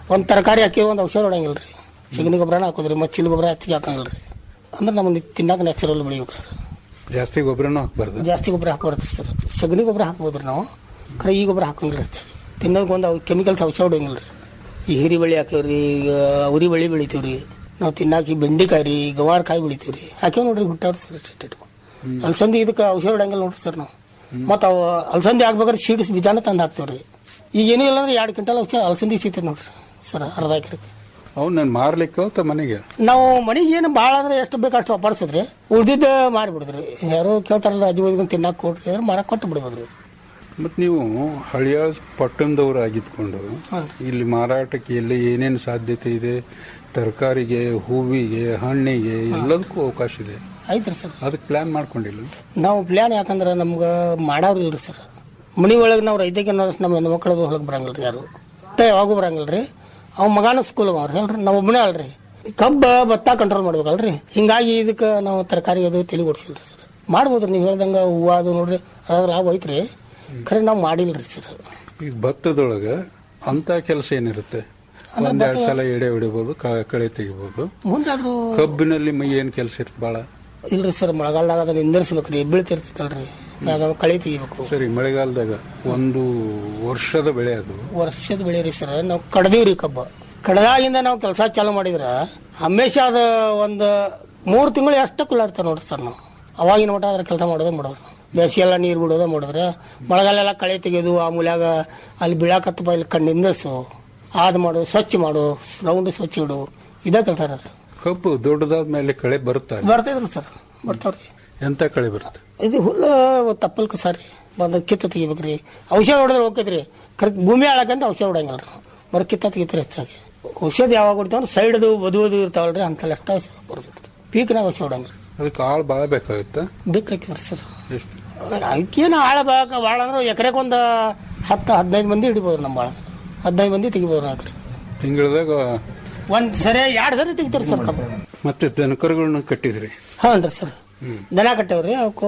ಒಂದು ತರಕಾರಿ ಹಾಕಿ ಒಂದು ಔಷಧ ಹೊಡಂಗಿಲ್ಲ ರೀ ಸಗಣಿ ಗೊಬ್ಬರನ ಹಾಕೋದ್ರಿ ಮತ್ತು ಚಿಲ್ ಗೊಬ್ಬರ ಹೆಚ್ಚಿಗೆ ಹಾಕಂಗಿಲ್ಲ ರೀ ಅಂದ್ರೆ ನಮಗೆ ತಿನ್ನಕ್ಕೆ ನ್ಯಾಚುರಲ್ ಬೆಳಿಬೇಕು ಜಾಸ್ತಿ ಗೊಬ್ಬರನೂ ಹಾಕ್ಬಾರ್ದು ಜಾಸ್ತಿ ಗೊಬ್ಬರ ಹಾಕ್ಬಾರ್ದು ಸರ್ ಸಗಣಿ ಗೊಬ್ಬರ ಹಾಕ್ಬೋದು ರೀ ನಾವು ಖರೆ ಈ ಗೊಬ್ಬರ ಹಾಕಂಗಿಲ್ಲ ರೀ ತಿನ್ನೋದಕ್ಕೆ ಒಂದು ಕೆಮಿಕಲ್ಸ್ ಔಷಧ ಹೊಡಂಗಿಲ್ಲ ರೀ ಈ ಹಿರಿ ಬೆಳೆ ಹಾಕೇವ್ರಿ ಈಗ ಉರಿ ಬೆಳೆ ಬೆಳಿತೀವಿ ರೀ ನಾವು ತಿನ್ನಾಕಿ ಬೆಂಡೆಕಾಯಿ ರೀ ಗವಾರ ಕಾಯಿ ಬೆಳಿತೀವಿ ರೀ ಹಾಕೇವ್ ನೋಡ್ರಿ ಹುಟ್ಟಾವ್ರಿ ಸರ್ ಇಟ್ಟು ಅಲ್ಸಂದಿ ಇದಕ್ಕೆ ಔಷಧ ಹೊಡಂಗಿಲ್ಲ ನೋಡ್ರಿ ಸರ್ ನಾವು ಮತ್ತು ಅವು ಅಲ್ಸಂದಿ ಆಗ್ಬೇಕಾದ್ರೆ ಸೀಡ್ಸ್ ಬೀಜಾನ ತಂದು ಹಾಕ್ತೇವೆ ರೀ ಈಗ ಏನೂ ಇಲ್ಲ ಅಂದ್ರೆ ಎರಡು ಕ್ವಿಂಟಲ್ ಔಷಧ ಅಲ್ಸಂದಿ ಸಿಗ್ತದೆ ನೋಡ್ರಿ ಸರ್ ಅರ್ಧ ಎಕರೆಗೆ ಅವ್ನು ನಾನು ಮಾರ್ಲಿಕ್ಕೆ ಅಥವಾ ಮನೆಗೆ ನಾವು ಮನೆಗೆ ಏನು ಭಾಳ ಅಂದ್ರೆ ಎಷ್ಟು ಬೇಕು ಅಷ್ಟು ವಾಪರ್ಸಿದ್ರಿ ಉಳ್ದಿದ್ದು ಮಾರಿಬಿಡಿದ್ರಿ ಯಾರೋ ಕೇಳ್ತಾರಲ್ಲ ಅಜ್ಜಿ ಹೋಗಿ ತಿನ್ನಕ್ಕೆ ಕೊಟ್ರಿ ಅಂದ್ರೆ ಮಾರಕ್ಕೆ ಕೊಟ್ಟು ಬಿಡ್ಬೋದ್ರಿ ಮತ್ತು ನೀವು ಹಳಿಯ ಪಟ್ಟಣದವ್ರು ಆಗಿದ್ಕೊಂಡು ಇಲ್ಲಿ ಮಾರಾಟಕ್ಕೆ ಎಲ್ಲಿ ಏನೇನು ಸಾಧ್ಯತೆ ಇದೆ ತರಕಾರಿಗೆ ಹೂವಿಗೆ ಹಣ್ಣಿಗೆ ಎಲ್ಲದಕ್ಕೂ ಅವಕಾಶ ಇದೆ ಐತ್ರಿ ಸರ್ ಅದಕ್ಕೆ ಪ್ಲಾನ್ ಮಾಡ್ಕೊಂಡಿಲ್ಲ ನಾವು ಪ್ಲ್ಯಾನ್ ಯಾಕಂದ್ರೆ ನಮ್ಗೆ ಮಾಡೋರು ಇಲ್ರಿ ಸರ್ ಮನೆ ಒಳಗೆ ನಾವು ರೈತಕ್ಕೆ ನಮ್ಮ ಹೆಣ್ಮಕ್ಳದು ಹೊಲಕ್ಕೆ ಬರಂಗಿಲ್ಲ ರೀ ಯಾರು ಒಟ್ಟ ಯಾವಾಗೂ ಬರಂಗಿಲ್ಲ ರೀ ಅವ್ ಮಗಾನು ಸ್ಕೂಲ್ ಅವ್ರು ಹೇಳ್ರಿ ನಾವು ಒಬ್ಬನೇ ಅಲ್ರಿ ಕಬ್ಬ ಭತ್ತ ಕಂಟ್ರೋಲ್ ಮಾಡ್ಬೇಕಲ್ರಿ ಹಿಂಗಾಗಿ ಇದಕ್ಕೆ ನಾವು ತರಕಾರಿ ಅದು ತಲೆ ಓಡಿಸಿಲ್ರಿ ಸರ್ ಮಾಡ್ಬೋದ್ರಿ ನೀವು ಹೇಳ್ದಂಗೆ ಹೂವು ಅದು ನೋಡ್ರಿ ಅದ್ರ ಲಾಭ ಐತ್ರಿ ಖರೆ ನಾವು ಮಾಡಿಲ್ರಿ ಸರ್ ಈಗ ಭತ್ತದೊಳಗೆ ಅಂತ ಕೆಲಸ ಏನಿರುತ್ತೆ ಒಂದೆರಡು ಸಲ ಎಡೆ ಹೊಡಿಬೋದು ಕ- ಕಳೆ ತೆಗಿಬೋದು ಮುಂದಾದ್ರೂ ಕಬ್ಬಿನಲ್ಲಿ ಮೈ ಏನು ಕೆಲಸ ಇರುತ್ತೆ ಭಾಳ ಇಲ್ರಿ ಸರ್ ಮಳೆಗಾಲದಾಗ ಅದನ್ನ ನಿಂದಿರ್ಸ್ಬೇಕ್ರಿ ಬೀಳ್ತಿರ್ತೈತಲ್ರಿ ಮ್ಯಾಗ ಕಳೆ ತೆಗಿಬೇಕು ಸರಿ ಮಳೆಗಾಲದಾಗ ಒಂದು ವರ್ಷದ ಬೆಳೆ ಅದು ವರ್ಷದ ಬೆಳೆ ರೀ ಸರ್ ನಾವು ಕಡ್ದೀವ್ರಿ ಕಬ್ಬ ಕಡ್ದಾಗಿಂದ ನಾವು ಕೆಲಸ ಚಾಲು ಮಾಡಿದ್ರ ಹಮೇಶ ಅದ ಒಂದು ಮೂರು ತಿಂಗಳು ಎಷ್ಟು ಕುಲಾಡ್ತಾರ ನೋಡ್ರಿ ಸರ್ ನಾವು ಅವಾಗಿನ ಮಟ್ಟ ಅದ್ರ ಕೆಲಸ ಮಾಡೋದೇ ಮಾಡೋದು ಬೇಸಿಗೆ ಎಲ್ಲ ನೀರು ಬಿಡೋದೇ ಮಾಡಿದ್ರೆ ಮಳೆಗಾಲ ಎಲ್ಲ ಕಳೆ ತೆಗೆಯೋದು ಆ ಮೂಲ್ಯಾಗ ಅಲ್ಲಿ ಬೀಳಾಕತ್ತಪ್ಪ ಇಲ್ಲಿ ಕಣ್ಣು ನಿಂದಿರ್ಸು ಆದ್ ಮಾಡು ಸ್ವಚ್ಛ ಮಾಡು ರೌಂಡ್ ಸ್ವಚ್ಛ ಇಡು ಇದೇ ಕೆಲಸ ರೀ ಕಬ್ಬು ದೊಡ್ಡದಾದ ಮೇಲೆ ಕಳೆ ಬರುತ್ತಾ ಬರ್ತಿದ್ರಿ ಸರ್ ಬರ್ತಾವ್ರಿ ಎಂತ ಕಳೆ ಬರುತ್ತೆ ಇದು ಹುಲ್ಲು ತಪ್ಪಲ್ ಕಸ ರೀ ಬಂದ ಕಿತ್ತ ತೆಗಿಬೇಕ್ರಿ ಔಷಧ ಹೊಡೆದ್ರೆ ಹೋಗ್ತೈತ್ರಿ ಕರೆಕ್ಟ್ ಭೂಮಿ ಹಾಳಾಕಂತ ಔಷಧ ಹೊಡಂಗಿಲ್ಲ ರೀ ಬರೀ ಕಿತ್ತ ತೆಗಿತಾರೆ ಹೆಚ್ಚಾಗಿ ಔಷಧ ಯಾವಾಗ ಹೊಡಿತಾವ ಸೈಡ್ದು ಬದುವುದು ಇರ್ತಾವಲ್ರಿ ಅಂತಲ್ಲಿ ಅಷ್ಟ ಔಷಧ ಬರ್ತೈತಿ ಪೀಕ್ನಾಗ ಔಷಧ ಹೊಡಂಗಿಲ್ಲ ಅದಕ್ಕೆ ಆಳು ಭಾಳ ಬೇಕಾಗುತ್ತಾ ಬೇಕಾಕಿದ್ರಿ ಸರ್ ಎಷ್ಟು ಅದಕ್ಕೇನು ಆಳ ಬಾಕ ಭಾಳ ಅಂದ್ರೆ ಎಕರೆಗೆ ಒಂದು ಹತ್ತು ಹದಿನೈದು ಮಂದಿ ಹಿಡಿಬೋದು ನಮ್ಮ ಭಾಳ ಹದಿನೈದು ಮಂದಿ ತೆಗಿಬೋದು ನಾವು ಎಕರೆ ತಿಂಗಳದಾಗ ಒಂದು ಸರಿ ಎರಡು ಸರಿ ತೆಗಿತಾರೆ ಸರ್ ಕಬ್ಬು ಮತ್ತೆ ದನಕರುಗಳನ್ನ ಕಟ್ಟಿದ್ರಿ ಹಾಂ ರೀ ಸರ್ ದನ ಕಟ್ಟೇವ್ರಿ ಅವಕ್ಕೂ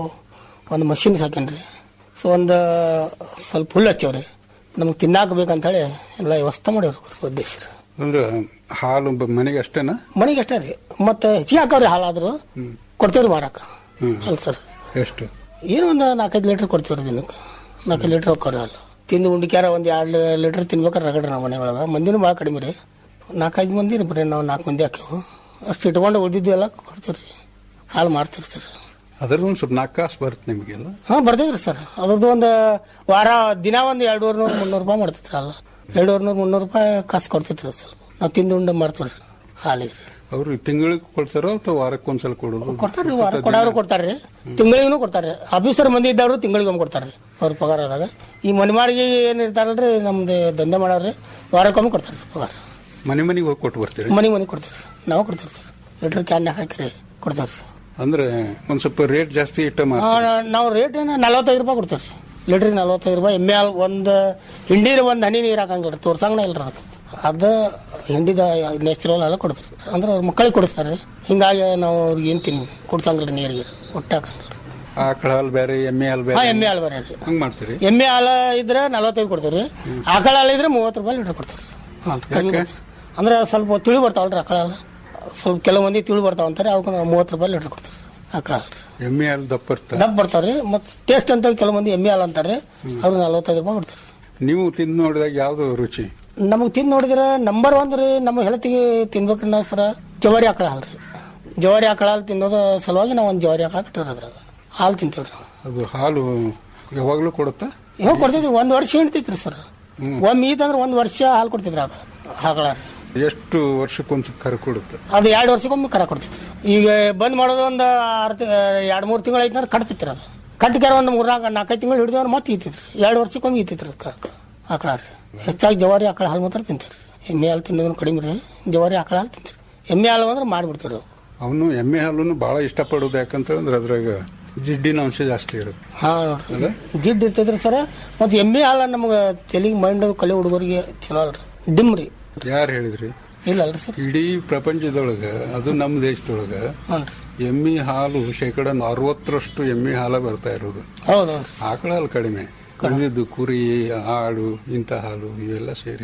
ಒಂದು ಮಷಿನ್ ಸಾಕೇನ್ರಿ ಸೊ ಒಂದು ಸ್ವಲ್ಪ ಹುಲ್ಲು ಹಚ್ಚೇವ್ರಿ ನಮ್ಗೆ ತಿನ್ನಾಕ ಬೇಕಂತೇಳಿ ಎಲ್ಲ ವ್ಯವಸ್ಥೆ ಮಾಡೇವ್ರಿ ಉದ್ದೇಶ ರೀ ಅಂದ್ರೆ ಹಾಲು ಬ- ಮನೆಗೆ ಅಷ್ಟೇನಾ ಮನೆಗೆ ಅಷ್ಟೇ ರೀ ಮತ್ತೆ ಹೆಚ್ಚಿಗೆ ಹಾಕವ್ರಿ ಹಾಲಾದ್ರು ಕೊಡ್ತೇವ್ರಿ ಮಾರಾಕ ಅಲ್ಲ ಸರ್ ಎಷ್ಟು ಏನು ಒಂದು ನಾಲ್ಕೈದು ಲೀಟ್ರ್ ಕೊಡ್ತೀವ್ರಿ ದಿನಕ್ಕೆ ನಾಲ್ಕೈದು ಲೀಟ್ರ್ ಹೋಗ್ಕವ್ರಿ ಹಾಲು ತಿಂದು ಉಂಡಿಕ್ಯಾರ ಒಂದು ಎರಡು ಲೀಟ್ರ್ ತಿನ್ಬೇಕಾರೆ ರಗಡ್ರಿ ನಾವು ಮನೆ ಒಳಗೆ ಮಂದಿನೂ ಭಾಳ ಕಡಿಮೆ ರೀ ನಾಲ್ಕೈದು ಮಂದಿ ರೀ ಬರೀ ನಾವು ನಾಲ್ಕು ಮಂದಿ ಹಾಕೇವು ಅಷ್ಟು ಇಟ್ಕೊಂಡು ಉಳಿದಿದ್ದು ಎಲ್ಲ ಕೊಡ್ತೀವ್ರಿ ಹಾಲು ಮಾರ್ತೀರಿ ಸರ್ ಅದ್ರದ್ದು ಒಂದು ಸ್ವಲ್ಪ ನಾಲ್ಕು ಕಾಸು ಬರುತ್ತೆ ನಿಮಗೆಲ್ಲ ಹಾಂ ಬರ್ತಿದ್ರಿ ಸರ್ ಅದ್ರದ್ದು ಒಂದು ವಾರ ದಿನ ಒಂದು ಎರಡೂವರೆ ನೂರು ಮುನ್ನೂರು ರೂಪಾಯಿ ಮಾಡ್ತಿದ್ರಿ ಅಲ್ಲ ಎರಡೂವರೆ ನೂರು ಮುನ್ನೂರು ರೂಪಾಯಿ ಕಾಸು ಕೊಡ್ತಿದ್ರಿ ಸ್ವಲ್ಪ ನಾವು ತಿಂದು ಉಂಡು ಮಾರ್ತೀವಿ ರೀ ಹಾಲಿಗೆ ರೀ ಅವ್ರು ತಿಂಗಳಿಗೆ ಕೊಡ್ತಾರೋ ಅಥವಾ ವಾರಕ್ಕೆ ಒಂದ್ಸಲ ಕೊಡೋದು ಕೊಡ್ತಾರ್ರಿ ವಾರ ಕೊಡೋರು ಕೊಡ್ತಾರ್ರಿ ತಿಂಗಳಿಗೂ ಕೊಡ್ತಾರೆ ಆಫೀಸರ್ ಮಂದಿ ಇದ್ದವ್ರು ತಿಂಗಳಿಗೆ ಒಮ್ಮೆ ಕೊಡ್ತಾರ್ರಿ ಅವ್ರ ಪಗಾರ ಆದಾಗ ಈ ಮನೆಮಾರಿಗೆ ಏನು ಇರ್ತಾರಲ್ರಿ ನಮ್ದು ದಂಧೆ ಮಾಡೋರ್ರಿ ವಾರಕ್ಕೊಮ್ಮೆ ಕೊಡ್ತಾರೆ ಪಗಾರ ಮನೆ ಮನೆಗೆ ಹೋಗಿ ಕೊಟ್ಟು ಬರ್ತೀರಿ ಮನೆ ಮನೆ ಕೊಡ್ತೀವಿ ನಾವು ಕೊಡ್ತೀವಿ ಸರ್ ಲೀಟ್ರ್ ಕ್ಯಾನ್ ಹಾಕಿರಿ ಕೊಡ್ತೇವೆ ಅಂದ್ರೆ ಒಂದ್ ಸ್ವಲ್ಪ ರೇಟ್ ಜಾಸ್ತಿ ಇಟ್ಟ ಮಾರ್ ನಾವು ರೇಟ್ ಏನು ನಲವತ್ತೈದು ರೂಪಾಯಿ ಕೊಡ್ತೀವಿ ರೀ ಲೀಟ್ರಿಗೆ ನಲವತ್ತೈದು ರೂಪಾಯಿ ಎಮ್ಮೆ ಹಾಲು ಒಂದು ಹಿಂಡಿರ ಒಂದು ಹನಿ ನೀರು ಹಾಕಂಗಿಲ್ಲ ರೀ ತೋರ್ಸಂಗನ ಇಲ್ರಿ ಅದಕ್ಕೆ ಅದು ಹಿಂಡಿದ ನ್ಯಾಚುರಲ್ ಎಲ್ಲ ಕೊಡ್ತೀವಿ ಅಂದ್ರೆ ಅವ್ರ ಮಕ್ಕಳಿಗೆ ಕೊಡಿಸ್ತಾರೆ ರೀ ಹಿಂಗಾಗಿ ನಾವು ಅವ್ರಿಗೆ ಏನು ತಿನ್ ಕೊಡ್ಸಂಗಿಲ್ಲ ರೀ ನೀರಿಗೆ ಒಟ್ಟು ಹಾಕಂಗಿಲ್ಲ ರೀ ಆಕಳ ಹಾಲು ಬೇರೆ ಎಮ್ಮೆ ಹಾಲು ಬೇರೆ ಹಾಂ ಎಮ್ಮೆ ಹಾಲು ಬರೀ ರೀ ಹಂಗ್ ಮಾಡ್ತೀರಿ ಎಮ್ಮೆ ಹಾಲು ಇದ್ರೆ ನಲವತ್ತೈದು ಕೊಡ್ತೀವಿ ರೀ ಆಕಳ ಹಾಲು ಇದ್ರೆ ಮೂವತ್ತು ರೂಪಾಯಿ ಲೀಟರ್ ಕೊಡ್ತೀವಿ ಹಾಂ ಕಡಿಮೆ ಯಾಕೆ? ಕೊಡ್ತೀವಿ. ಅಂದ್ರೆ ಸ್ವಲ್ಪ ತಿಳಿ ಬರ್ತಾವಲ್ರಿ ಆಕಳ ಹಾಲು ಸ್ವಲ್ಪ ಕೆಲವು ಮಂದಿ ತಿಳಿ ಬರ್ತಾವ ಅಂತಾರೆ ಅವಕ್ಕೆ ನಾವು ಮೂವತ್ತು ರೂಪಾಯಿ ಲೀಟರ್ ಕೊಡ್ತೀವಿ ಆಕಳ ಹಾಲು ರೀ ಎಮ್ಮೆ ಹಾಲು ದಪ್ಪ ಇರ್ತ ದಪ್ಪ ಬರ್ತಾವ್ರಿ ಮತ್ತೆ ಟೇಸ್ಟ್ ಅಂತ ಕೆಲವು ಮಂದಿ ಎಮ್ಮೆ ಹಾಲು ಅಂತಾರೆ ಅವ್ರು ನಲವತ್ತೈದು ರೂಪಾಯಿ ಕೊಡ್ತಾರೆ ನೀವು ತಿಂದು ನೋಡಿದಾಗ ಯಾವ್ದು ರುಚಿ ನಮಗೆ ತಿಂದು ನೋಡಿದ್ರೆ ನಂಬರ್ ಒನ್ ರೀ ನಮ್ಮ ಹೆಲ್ತಿಗೆ ತಿನ್ಬೇಕ್ರಿ ನಾವು ಸರ ಜವಾರಿ ಆಕಳ ಹಾಲು ರೀ ಜವಾರಿ ಆಕಳ ಹಾಲು ತಿನ್ನೋದು ಸಲುವಾಗಿ ನಾವು ಒಂದು ಜವಾರಿ ಆಕಳ ಕಟ್ಟಿವ್ರಿ ಅದ್ರಾಗ ಹಾಲು ತಿಂತೀವ್ರಿ ನಾವು ಅದು ಹಾಲು ಯಾವಾಗ್ಲೂ ಕೊಡುತ್ತಾ ಇವಾಗ ಕೊಡ್ತಿದ್ವಿ ಒಂದು ವರ್ಷ ಹಿಂಡ್ತೈತ್ರಿ ಸರ್ ಒಮ್ಮೆ ಈತಂದ್ರೆ ಒಂದು ವರ್ಷ ಹಾಲು ಕೊಡ್ತಿದ್ರಿ ಆಕಳ ಆಕಳ ರೀ ಎಷ್ಟು ವರ್ಷಕ್ಕೊಂದ್ ಕರು ಕೊಡುತ್ತೆ ಅದು ಎರಡು ವರ್ಷಕ್ಕೊಮ್ಮೆ ಕರ ಕೊಡ್ತಿದ್ರಿ ಈಗ ಬಂದ್ ಮಾಡೋದು ಒಂದು ಆರು ಎರಡು ಮೂರು ತಿಂಗಳು ಐತೆ ಅಂದ್ರೆ ಕಟ್ತಿತ್ರಿ ಅದು ಕಟ್ಟಿಕಾರ ಒಂದು ಮೂರು ನಾಲ್ಕು ನಾಲ್ಕೈದು ತಿಂಗಳು ಹಿಡಿದವ್ರು ಮತ್ತೆ ಈತಿತ್ರಿ ಎರಡು ವರ್ಷಕ್ಕೊಮ್ಮೆ ಈತಿತ್ರಿ ಕರ ಆಕಳ ರೀ ಹೆಚ್ಚಾಗಿ ಜವಾರಿ ಆಕಳ ಹಾಲು ಮಾತ್ರ ತಿಂತೀರಿ ಎಮ್ಮೆ ಹಾಲು ತಿನ್ನೋದನ್ನು ಕಡಿಮೆ ರೀ ಜವಾರಿ ಆಕಳ ಹಾಲು ತಿಂತೀರಿ ಎಮ್ಮೆ ಹಾಲು ಅಂದ್ರೆ ಮಾಡಿಬಿಡ್ತೀರಿ ಅವು ಅವನು ಎಮ್ಮೆ ಹಾಲನ್ನು ಬಹಳ ಇಷ್ಟಪಡೋದು ಯಾಕಂತಂದ್ರೆ ಅದ್ರಾಗ ಜಿಡ್ಡಿನ ಅಂಶ ಜಾಸ್ತಿ ಇರುತ್ತೆ ಹಾಂ ನೋಡ್ರಿ ಜಿಡ್ ಇರ್ತೈತ್ರಿ ಸರ ಮತ್ತು ಎಮ್ಮೆ ಹಾಲು ನಮ್ಗೆ ತೆಲಿಗೆ ಮೈಂಡ್ ಕಲೆ ಹುಡುಗರಿಗೆ ಚಲೋ ಅಲ್ರಿ ಡಿಮ್ ರೀ ಯಾರು ಹೇಳಿದ್ರಿ ಇಲ್ಲ ಅಲ್ರಿ ಸರ್ ಇಡೀ ಪ್ರಪಂಚದೊಳಗ ಅದು ನಮ್ಮ ದೇಶದೊಳಗ ಹ್ಞೂ ರೀ ಎಮ್ಮಿ ಹಾಲು ಶೇಕಡ ಅರವತ್ತರಷ್ಟು ಎಮ್ಮಿ ಹಾಲ ಬರ್ತಾ ಇರೋದು ಹೌದು ಹೌದು ಆಕಳ ಹಾಲು ಕಡಿಮೆ ಉಳಿದಿದ್ದು ಕುರಿ ಆಡು ಇಂಥ ಹಾಲು ಇವೆಲ್ಲ ಸೇರಿ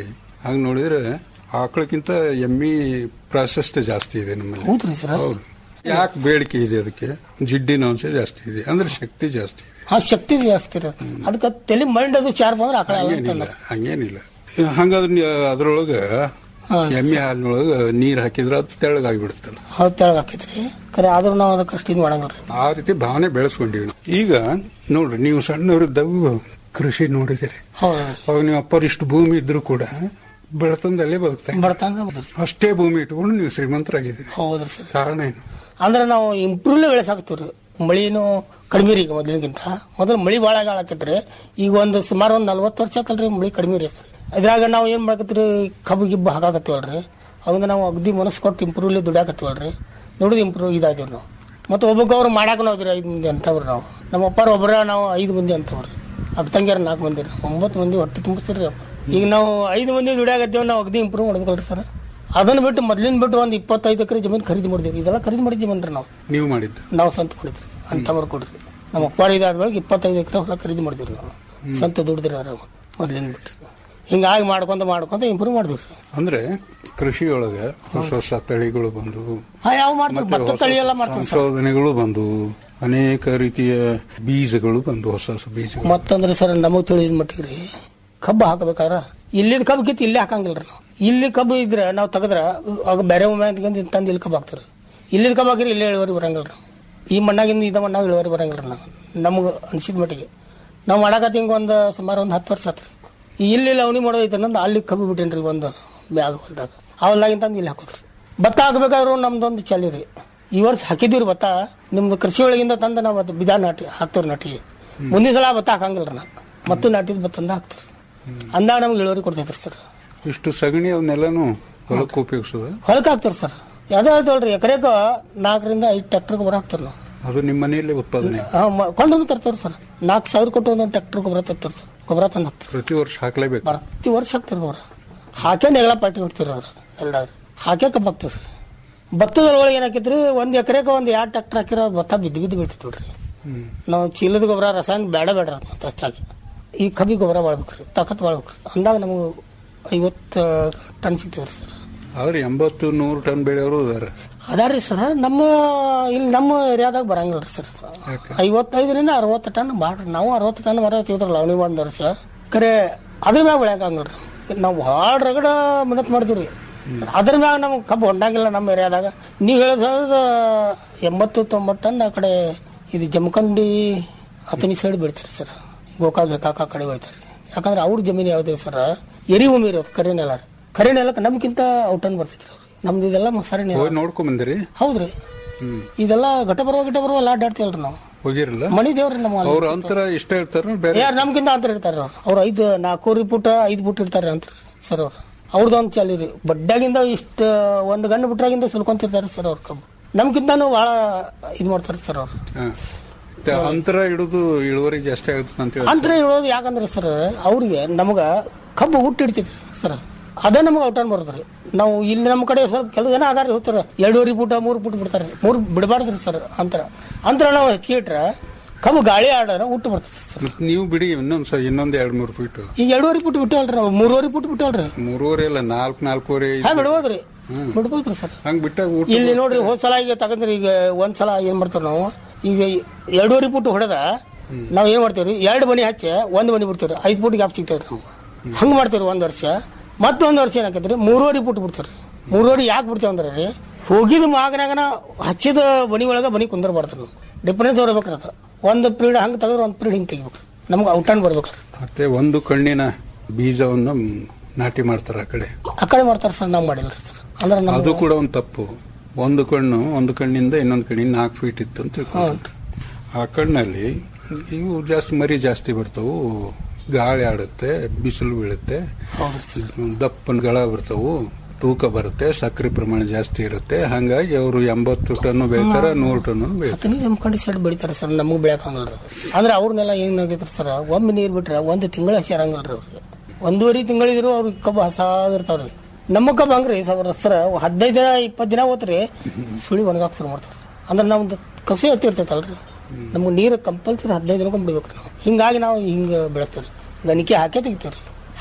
ಹಂಗ ನೋಡಿದ್ರೆ ಆಕಳಕ್ಕಿಂತ ಎಮ್ಮಿ ಪ್ರಾಶಸ್ತ್ಯ ಜಾಸ್ತಿ ಇದೆ ನಮ್ಮಲ್ಲಿ ಹೌದ್ರಿ ಸರ್ ಹೌದು ಯಾಕೆ ಬೇಡಿಕೆ ಇದೆ ಅದಕ್ಕೆ ಜಿಡ್ಡಿನ ಅಂಶ ಜಾಸ್ತಿ ಇದೆ ಅಂದ್ರೆ ಶಕ್ತಿ ಜಾಸ್ತಿ ಇದೆ ಹಾ ಶಕ್ತಿ ಜಾಸ್ತಿ ಇರೋದು ಅದಕ್ಕೆ ತಲೆ ಮೈಂಡ್ ಅದು ಚಾರ್ಪ್ ಅಂದ್ರೆ ಆಕಳ ಅಲ್ಲ ಹಂಗೇನಿಲ್ಲ ಅಂತಂದ್ರೆ ಹಂಗೇನಿಲ್ಲ ಹಂಗಾದ್ರೆ ನೀ ಅದ್ರೊಳಗ ಹಾ. ಎಮ್ಮೆ ಹಾಲಿನೊಳಗ ನೀರ್ ಹಾಕಿದ್ರೆ ಅದು ತೆಳ್ಳಗಾಗಿಬಿಡುತ್ತಲ್ಲ ಹೌದು ತೆಳಗ್ ಹಾಕಿದ್ರಿ ಖರೆ ಆದ್ರೂ ನಾವು ಅದಕ್ಕೆ ಅಷ್ಟು ಇದು ಮಾಡಂಗಿಲ್ರಿ ಆ ರೀತಿ ಭಾವನೆ ಬೆಳೆಸ್ಕೊಂಡಿವಿ ನಾವು. ಈಗ ನೋಡ್ರಿ ನೀವು ಸಣ್ಣವರಿದ್ದವು ಕೃಷಿ ನೋಡಿದಿರಿ ಹೌದು ಅವಾಗ ನೀವು ಅಪ್ಪರಿಷ್ಟು ಭೂಮಿ ಇದ್ರೂ ಕೂಡ ಬೆಳತನದಲ್ಲೇ ಬದುಕ್ತಾ ಇದ್ದೀರಿ. ಬಡತನ ಬದ್ರಿ ಅಷ್ಟೇ ಭೂಮಿ ಇಟ್ಕೊಂಡು ನೀವು ಶ್ರೀಮಂತರಾಗಿದ್ದೀರಿ ಹೌದ್ರಿ ಸರ್ ಕಾರಣ ಏನು ಅಂದ್ರೆ ನಾವು ಇಂಪ್ರೂವ್ಲೇ ಬೆಳೆಸಾಕ್ತಿವ್ರಿ ಮಳಿನೂ ಕಡಿಮೆ ರೀ ಈಗ ಮೊದಲಿಗಿಂತ ಮೊದಲು ಮಳಿ ಭಾಳ ಆಗತ್ತೈತ್ರಿ ಈಗ ಒಂದು ಸುಮಾರು ಒಂದು ನಲ್ವತ್ತು ವರ್ಷ ಆತಲ್ರಿ ಮಳಿ ಕಡಿಮೆ ರೀ ಸರ್ ಇದ್ರಾಗ ನಾವು ಏನ್ ಮಾಡಕತ್ತೀರಿ ಕಬ್ಬು ಗಿಬ್ಬು ಹಾಕಾಕತ್ತೀವಲ್ರಿ ಅವಾಗ ನಾವು ಅಗ್ದಿ ಮನಸ್ಸು ಕೊಟ್ಟು ಇಂಪ್ರೂವ್ಲಿ ದುಡ್ಯಾಕತ್ತೀವಲ್ರಿ ದುಡಿದು ಇಂಪ್ರೂವ್ ಇದಾದೀವಿ ನಾವು ಮತ್ತೆ ಒಬ್ಬೊಬ್ಬರು ಮಾಡಾಕ ನಾವ್ರಿ ಐದು ಮಂದಿ ಅಂತವ್ರಿ ನಾವು ನಮ್ಮ ಅಪ್ಪಾರ ಒಬ್ಬರ ನಾವು ಐದು ಮಂದಿ ಅಂತವ್ರಿ ಅಕ್ಕ ತಂಗಿಯರ ನಾಲ್ಕು ಮಂದಿ ರೀ ಒಂಬತ್ತು ಮಂದಿ ಹೊಟ್ಟೆ ತುಂಬಿಸ್ತೀರಿ ಅಪ್ಪ ಈಗ ನಾವು ಐದು ಮಂದಿ ದುಡಿಯಾಕತ್ತೀವಿ ನಾವು ಅಗ್ದಿ ಇಂಪ್ರೂವ್ ಮಾಡ್ಬೇಕಲ್ರಿ ಸರ್ ಅದನ್ನ ಬಿಟ್ಟು ಮೊದ್ಲಿನ ಬಿಟ್ಟು ಒಂದು ಇಪ್ಪತ್ತೈದು ಎಕರೆ ಜಮೀನು ಖರೀದಿ ಮಾಡಿದ್ವಿ ಇದೆಲ್ಲ ಖರೀದಿ ಮಾಡಿದ ಜಮೀನು ರೀ ನಾವು ನೀವು ಮಾಡಿದ್ದು ನಾವು ಸ್ವಂತ ಮಾಡಿದ್ರಿ ಅಂತವ್ರು ಕೊಡ್ರಿ ನಮ್ಮ ಅಪ್ಪಾರ ಇದಾದ ಬೆಳಗ್ಗೆ ಇಪ್ಪತ್ತೈದು ಎಕರೆ ಹೊಲ ಖರೀದಿ ಮಾಡಿದ್ರಿ ನಾವು ಸ್ವಂತ ದುಡಿದ್ರಿ ಅದ್ರ ಮೊದ್ಲಿನ ಬಿಟ್ಟು ಹಿಂಗಾಗಿ ಮಾಡ್ಕೊಂತ ಮಾಡ್ಕೊಂತ ಇಂಪ್ರೂವ್ ಮಾಡಿದ್ವಿ ಅಂದ್ರೆ ಕೃಷಿಯೊಳಗ ಹೊಸ ಹೊಸ ತಳಿಗಳು ಬಂದು ಹಾ ಯಾವ ಮಾಡ್ತೀವಿ ಮತ್ತೆ ಭತ್ತ ಹೊಸ ತಳಿ ಎಲ್ಲ ಮಾಡ್ತೀವಿ ಸರ್ ಸಂಶೋಧನೆಗಳು ಬಂದು ಅನೇಕ ರೀತಿಯ ಬೀಜಗಳು ಬಂದು ಹೊಸ ಹೊಸ ಬೀಜಗಳು ಮತ್ತಂದ್ರೆ ಸರ್ ನಮಗ್ ತಿಳಿದ ಮಟ್ಟಿಗೆ ರೀ ಕಬ್ಬು ಹಾಕಬೇಕಾರ ಇಲ್ಲಿದ ಕಬ್ಬು ಕಿತ್ತು ಇಲ್ಲಿ ಹಾಕಂಗಿಲ್ರಿ ನಾವು ಇಲ್ಲಿ ಕಬ್ಬು ಇದ್ರೆ ನಾವು ತೆಗೆದ್ರ ಆಗ ಬೇರೆ ಮಂದಿ ತಂದು ಇಲ್ಲಿ ಕಬ್ಬು ಹಾಕ್ತಾರೆ ಇಲ್ಲಿದ ಕಬ್ಬು ಹಾಕಿದ್ರೆ ಇಲ್ಲಿ ಇಳುವರಿ ಬರಂಗಿಲ್ಲ ನಾವು ಈ ಮಣ್ಣಾಗಿಂದ ಇದ ಮಣ್ಣಾಗ ಇಳುವರಿ ಬರಂಗಿಲ್ಲ ನಾವು ನಮ್ಗೆ ಅನ್ಸಿದ ಮಟ್ಟಿಗೆ ನಾವು ಮಾಡಾಕತ್ತಿ ಹಿಂಗೆ ಒಂದು ಸುಮಾರು ಒಂದು ಹತ್ತು ವರ್ಷ ಆತ್ರಿ ಈ ಇಲ್ಲಿ ಲವಣಿ ಮಾಡೋದೈತೆ ನಂದು ಅಲ್ಲಿ ಕಬ್ಬು ಬಿಟ್ಟೇನ್ರಿ ಒಂದು ಬ್ಯಾಗ್ ಹೊಲ್ದಾಗ ಆ ಹೊಲ್ದಾಗಿಂದ ತಂದು ಇಲ್ಲಿ ಹಾಕೋದ್ರಿ ಭತ್ತ ಹಾಕ್ಬೇಕಾದ್ರೂ ನಮ್ದೊಂದು ಚಾಲಿ ರೀ ಈ ವರ್ಷ ಹಾಕಿದ್ವಿ ಭತ್ತ ನಿಮ್ದು ಕೃಷಿ ಒಳಗಿಂದ ತಂದು ನಾವು ಅದು ಬಿದ ನಾಟಿ ಹಾಕ್ತೇವ್ರಿ ನಾಟಿ ಮುಂದಿನ ಸಲ ಭತ್ತ ಹಾಕಂಗಿಲ್ಲ ನಾ ಮತ್ತು ನಾಟಿದ ಭತ್ತಂದ ಹಾಕ್ತೀರಿ ಅಂದಾಗ ನಮ್ಗೆ ಇಳುವರಿ ಕೊಡ್ತೈತ್ರಿ ಸರ್ ಇಷ್ಟು ಸಗಣಿ ಅವನ್ನೆಲ್ಲಾನು ಹೊಲಕ್ಕೆ ಉಪಯೋಗಿಸೋದು ಹೊಲಕ್ಕೆ ಹಾಕ್ತೀರಿ ಸರ್ ಯಾವ್ದು ಹೇಳ್ತೇವಲ್ರಿ ಎಕರೆಗೆ ನಾಲ್ಕರಿಂದ ಐದು ಟ್ರ್ಯಾಕ್ಟರ್ ಗೊಬ್ಬರ ಹಾಕ್ತೀರಿ ನಾವು ಅದು ನಿಮ್ಮ ಮನೆಯಲ್ಲೇ ಉತ್ಪಾದನೆ ಹಾಂ ಕೊಂಡೊಂದು ತರ್ತೀವಿ ಸರ್ ನಾಲ್ಕು ಸಾವಿರ ಕೊಟ್ಟು ಒಂದೊಂದು ಟ್ರ್ಯಾಕ್ಟರ್ ಗೊಬ್ಬರ ತರ್ತೀರಿ ಸರ್ ಗೊಬ್ಬರ ತಂದು ಹಾಕ್ತೀರಿ ಪ್ರತಿ ವರ್ಷ ಹಾಕ್ಲೇಬೇಕು ಪ್ರತಿ ವರ್ಷ ಹಾಕ್ತಿರಿ ಗೊಬ್ಬರ ಹಾಕೇ ನೆಗಳ ಪಾರ್ಟಿ ಹೊಡ್ತೀರಿ ಅವ್ರು ಎಲ್ಲ ಹಾಕೇ ಕಬ್ಬು ಹಾಕ್ತೀವಿ ಭತ್ತದೊಳಗೆ ಏನ್ ಹಾಕಿದ್ರಿ ಒಂದ್ ಎಕರೆಗೆ ಒಂದ್ ಎರಡು ಟ್ರ್ಯಾಕ್ಟರ್ ಹಾಕಿರೋ ಭತ್ತ ಬಿದ್ದು ಬಿದ್ದು ಬೀಳ್ತೈತಿ ಬಿಡ್ರಿ ನಾವು ಚೀಲದ ಗೊಬ್ಬರ ರಸಾಯನ ಬೇಡ ಬೇಡ ಅಂತ ಹೆಚ್ಚಾಗಿ ಈ ಕಬ್ಬಿ ಗೊಬ್ಬರ ಬಾಳ್ಬೇಕ್ರಿ ತಾಕತ್ ಬಾಳ್ಬೇಕ್ರಿ ಅಂದಾಗ ನಮಗೆ ಐವತ್ತು ಟನ್ ಸಿಗ್ತದ್ರಿ ಸರ್ ಆದ್ರೆ ಎಂಬತ್ತು ನೂರು ಟನ್ ಬೆಳೆಯವರು ಇದಾರೆ ಅದಾರಿ ಸರ್ ನಮ್ಮ ಇಲ್ಲಿ ನಮ್ಮ ಏರಿಯಾದಾಗ ಬರಂಗಿಲ್ಲ ರೀ ಸರ್ ಯಾಕೆ? ಐವತ್ತೈದರಿಂದ ಅರವತ್ತು ಟನ್ ಮಾಡ್ರಿ ನಾವು ಅರವತ್ತು ಟನ್ ಮರ ತೆಗೆದ್ರಲ್ಲ ಅವನಿ ಒಂದು ವರ್ಷ ಖರೆ ಅದ್ರ ಮ್ಯಾಗ ಬೆಳೆಯಂಗಿಲ್ಲ ರೀ ನಾವು ಭಾಳ ರಗಡ ಮೆಹನತ್ ಮಾಡಿದ್ವಿ ಅದ್ರ ಮ್ಯಾಗ ನಮ್ಗೆ ಕಬ್ಬು ಹೊಂಡಂಗಿಲ್ಲ ನಮ್ಮ ಏರಿಯಾದಾಗ ನೀವು ಹೇಳಿದ ಎಂಬತ್ತು ತೊಂಬತ್ತು ಟನ್ ಆ ಕಡೆ ಇದು ಜಮಖಂಡಿ ಹತ್ತನಿ ಸೈಡ್ ಬೆಳಿತಾರೆ ಸರ್ ಗೋಕಾಕ್ ಬೇಕಾಕ ಆ ಕಡೆ ಬೆಳಿತಾರೆ ಯಾಕಂದ್ರೆ ಅವ್ರ ಜಮೀನು ಯಾವ್ದು ಸರ್ ಎರಿ ಭೂಮಿ ಇರೋದು ಕರೆ ನೆಲ ರೀ ಕರೆ ನೆಲಕ್ಕೆ ನಮ್ಗಿಂತ ಔಟನ್ ಬರ್ತೈತ್ರಿ ಅವ್ರು ನಮ್ದು ಇದೆಲ್ಲ ಮಸಾರಿ ನೆಲ ಹೋಗಿ ನೋಡ್ಕೊಂಡ್ ಬಂದಿರಿ ಹೌದ್ರಿ ಹ್ಮ್ ಇದೆಲ್ಲ ಘಟ ಬರುವ ಘಟ ಬರುವ ಎಲ್ಲ ಅಡ್ಡಾಡ್ತೀವಲ್ರಿ ನಾವು ಹೋಗಿರಲ್ಲ ಮಣಿ ದೇವ್ರಿ ನಮ್ಮ ಅಲ್ಲಿ. ಅವ್ರ ಅಂತರ ಇಷ್ಟ ಇರ್ತಾರ ಬೇರೆ ಯಾರು ನಮ್ಗಿಂತ ಅಂತರ ಇರ್ತಾರ ಅವ್ರು ಅವ್ರು ಐದು ನಾಲ್ಕೂವರೆ ಫುಟ್ ಐದು ಫುಟ್ ಇರ್ತಾರೆ ಅಂತ ಸರ್ ಅವ್ರು ಅವ್ರದ್ದು ಒಂದು ಚಾಲಿ ರೀ ಬಡ್ಡಾಗಿಂದ ಇಷ್ಟ ಒಂದು ಗಂಡು ಬಿಟ್ರಾಗಿಂದ ಸುಲ್ಕೊಂತಿರ್ತಾರೆ ಸರ್ ಅವ್ರ ಕಬ್ಬು ನಮ್ಗಿಂತಾನು ಭಾಳ ಇದು ಮಾಡ್ತಾರೆ ಸರ್ ಅವ್ರು ಹಾ. ತ- ಅಂತರ ಇಡುದು ಇಳುವರಿ ಜಾಸ್ತಿ ಆಗುತ್ತೆ ಅಂತ ಹೇಳಿ ಅಂತರ ಹೇಳೋದು ಯಾಕಂದ್ರೆ ಸರ್ ಅವ್ರಿಗೆ ನಮಗ ಕಬ್ಬು ಹುಟ್ಟಿಡ್ತಿದ್ರಿ ಸರ್ ಅದೇ ನಮಗೆ ಔಟನ್ ಬರೋದ್ರಿ ನಾವು ಇಲ್ಲಿ ನಮ್ಮ ಕಡೆ ಸ್ವಲ್ಪ ಕೆಲವು ಜನ ಅದಾರ ಹೋಗ್ತಾರ ಎರಡೂವರೆ ಫುಟ ಮೂರು ಫುಟ್ ಬಿಡ್ತಾರೆ ಮೂರು ಬಿಡಬಾರ್ದ್ರಿ ಸರ್ ಅಂತರ ಅಂತರ ನಾವು ಹೆಚ್ಚಿಗೆ ಇಟ್ರೆ ಕಬ್ಬು ಗಾಳಿ ಆಡೋರ ಹುಟ್ಟು ಬರ್ತದೆ ಮತ್ತ್ ನೀವು ಬಿಡಿ ಇನ್ನೊಂದ್ ಸ ಇನ್ನೊಂದ್ ಎರಡ್ ಮೂರು ಫೀಟ್ ಈಗ ಎರಡೂವರೆ ಫುಟ್ ಬಿಟ್ಟವಲ್ರಿ ನಾವು ಮೂರುವರೆ ಫುಟ್ ಬಿಟ್ಟವಲ್ರಿ ಮೂರುವರೆ ಅಲ್ಲ ನಾಲ್ಕು ನಾಲ್ಕೂವರೆ ಹಾ ಬಿಡ್ಬೋದ್ರಿ ಬಿಡ್ಬೋದ್ರಿ ಸರ್ ಹಂಗ್ ಬಿಟ್ಟಾಗ ಊಟ ಇಲ್ಲಿ ನೋಡ್ರಿ ಹೋದ್ ಸಲ ಈಗ ತಗಂದ್ರಿ ಈಗ ಒಂದ್ ಸಲ ಏನ್ ಮಾಡ್ತಾರ ನಾವು ಈಗ ಎರಡೂವರೆ ಫುಟ್ ಹೊಡೆದ ನಾವ್ ಏನ್ ಮಾಡ್ತೇವ್ರಿ ಎರಡು ಮನಿ ಹಚ್ಚಿ ಒಂದ್ ಮನಿ ಬಿಡ್ತೇವ್ರಿ ಐದ್ ಫುಟ್ ಗ್ಯಾಪ್ ಸಿಗ್ತೈತ್ರಿ ನಮ್ಗೆ ಹಂಗ್ ಮಾಡ್ತೇವ್ರಿ ಒಂದ್ ವರ್ಷ ಮತ್ತೊಂದ್ ವರ್ಷ ಏನಾಕೈತ್ರಿ ಮೂರುವರೆ ಫುಟ್ ಬಿಡ್ತೇವ್ರಿ ಮೂರುವರೆ ಯಾಕೆ ಬಿಡ್ತೇವೆ ಅಂದ್ರೆ ರೀ ಹೋಗಿದ ಮಾಗನಾಗನ ಹಚ್ಚಿದ ಮನಿ ಒಳಗ ಮನಿ ಕುಂದರ್ಬಾರ್ದು ನಾವು ಡಿಫರೆನ್ಸ್ ಬರ್ಬೇಕ್ರಿ ಅದು ಒಂದು ಪೀರಿಯಡ್ ಹಂಗ್ ತೆಗೆದ್ರೆ ಒಂದ್ ಪೀರಿಯಡ್ ಹಿಂಗ್ ತೆಗಿಬೇಕು ನಮ್ಗೆ ಔಟನ್ ಬರ್ಬೇಕ್ರಿ ಮತ್ತೆ ಒಂದು ಕಣ್ಣಿನ ಬೀಜವನ್ನು ನಾಟಿ ಮಾಡ್ತಾರ ಆ ಕಡೆ ಆ ಕಡೆ ಮಾಡ್ತಾರ ಸರ್ ನಾವ್ ಮಾಡಿಲ್ರಿ ಸರ್ ಅಂದ್ರೆ ಅದು ನಮ್ಗೆ ಕೂಡ ಒಂದು ತಪ್ಪು ಒಂದು ಕಣ್ಣು ಒಂದು ಕಣ್ಣಿಂದ ಇನ್ನೊಂದು ಕಣ್ಣಿನ ನಾಲ್ಕು ಫೀಟ್ ಇತ್ತು ಅಂತ ತಿಳ್ಕೊಂಡ್ರು. ಆ ಕಣ್ಣಲ್ಲಿ ಇವು ಜಾಸ್ತಿ ಮರಿ ಜಾಸ್ತಿ ಬರ್ತಾವು ಗಾಳಿ ಆಡುತ್ತೆ ಬಿಸಿಲು ಬೀಳುತ್ತೆ ಹೌದು ಸರ್ ದಪ್ಪನ ಗಳ ಬರ್ತಾವು ತೂಕ ಬರುತ್ತೆ ಸಕ್ಕರೆ ಪ್ರಮಾಣ ಜಾಸ್ತಿ ಇರುತ್ತೆ ಹಂಗಾಗಿ ಅವರು ಎಂಬತ್ತು ಟನ್ ಬೆಳಿತಾರ ನೂರು ಟನ್ ಬೆಳಿತಾರೆ ಹತ್ತನೇ ಜಮಖಂಡಿ ಸೈಡ್ ಬೆಳಿತಾರೆ ಸರ್ ನಮಗೆ ಬೆಳೆಯಕಂಗಿಲ್ಲ ಅಂದ್ರೆ ಅವ್ರನ್ನೆಲ್ಲ ಏನಾಗೈತ್ರಿ ಸರ್ ಒಮ್ಮೆ ನೀರು ಬಿಟ್ರೆ ಒಂದು ತಿಂಗಳ ಹಸಿ ಇರಂಗಿಲ್ಲ ರೀ ಅವ್ರಿಗೆ ಒಂದೂವರೆ ತಿಂಗಳಿದ್ರು ಅವ್ರಿಗೆ ಕಬ್ಬು ಹಸಾಗಿರ್ತಾವ್ರಿ ನಮ್ಮ ಕಬ್ಬು ಹಂಗ್ರಿ ಸರ್ ಸರ್ ಹದಿನೈದು ದಿನ ಇಪ್ಪತ್ತು ದಿನ ಹೋತ್ರಿ ಸುಳಿ ಒಣಗಾಕ್ ಶುರು ಮಾಡ್ತಾರೆ ಅಂದ್ರೆ ನಮ್ದು ಕಸಿ ಹಚ್ಚಿರ್ತೈತಲ್ರಿ ನಮ್ಗೆ ನೀರು ಕಂಪಲ್ಸರಿ ಹದಿನೈದು ದಿನಕ್ಕೊಮ್ಮೆ ಬಿಡ್ಬೇಕು ನಾವು ಹಿಂಗಾಗಿ ನಾವು ಹಿಂಗೆ ಬೆಳೆಸ್ತೀವಿ ಗಣಿಕೆ ಹಾಕೇ ತೆಗಿತೀವ್ರಿ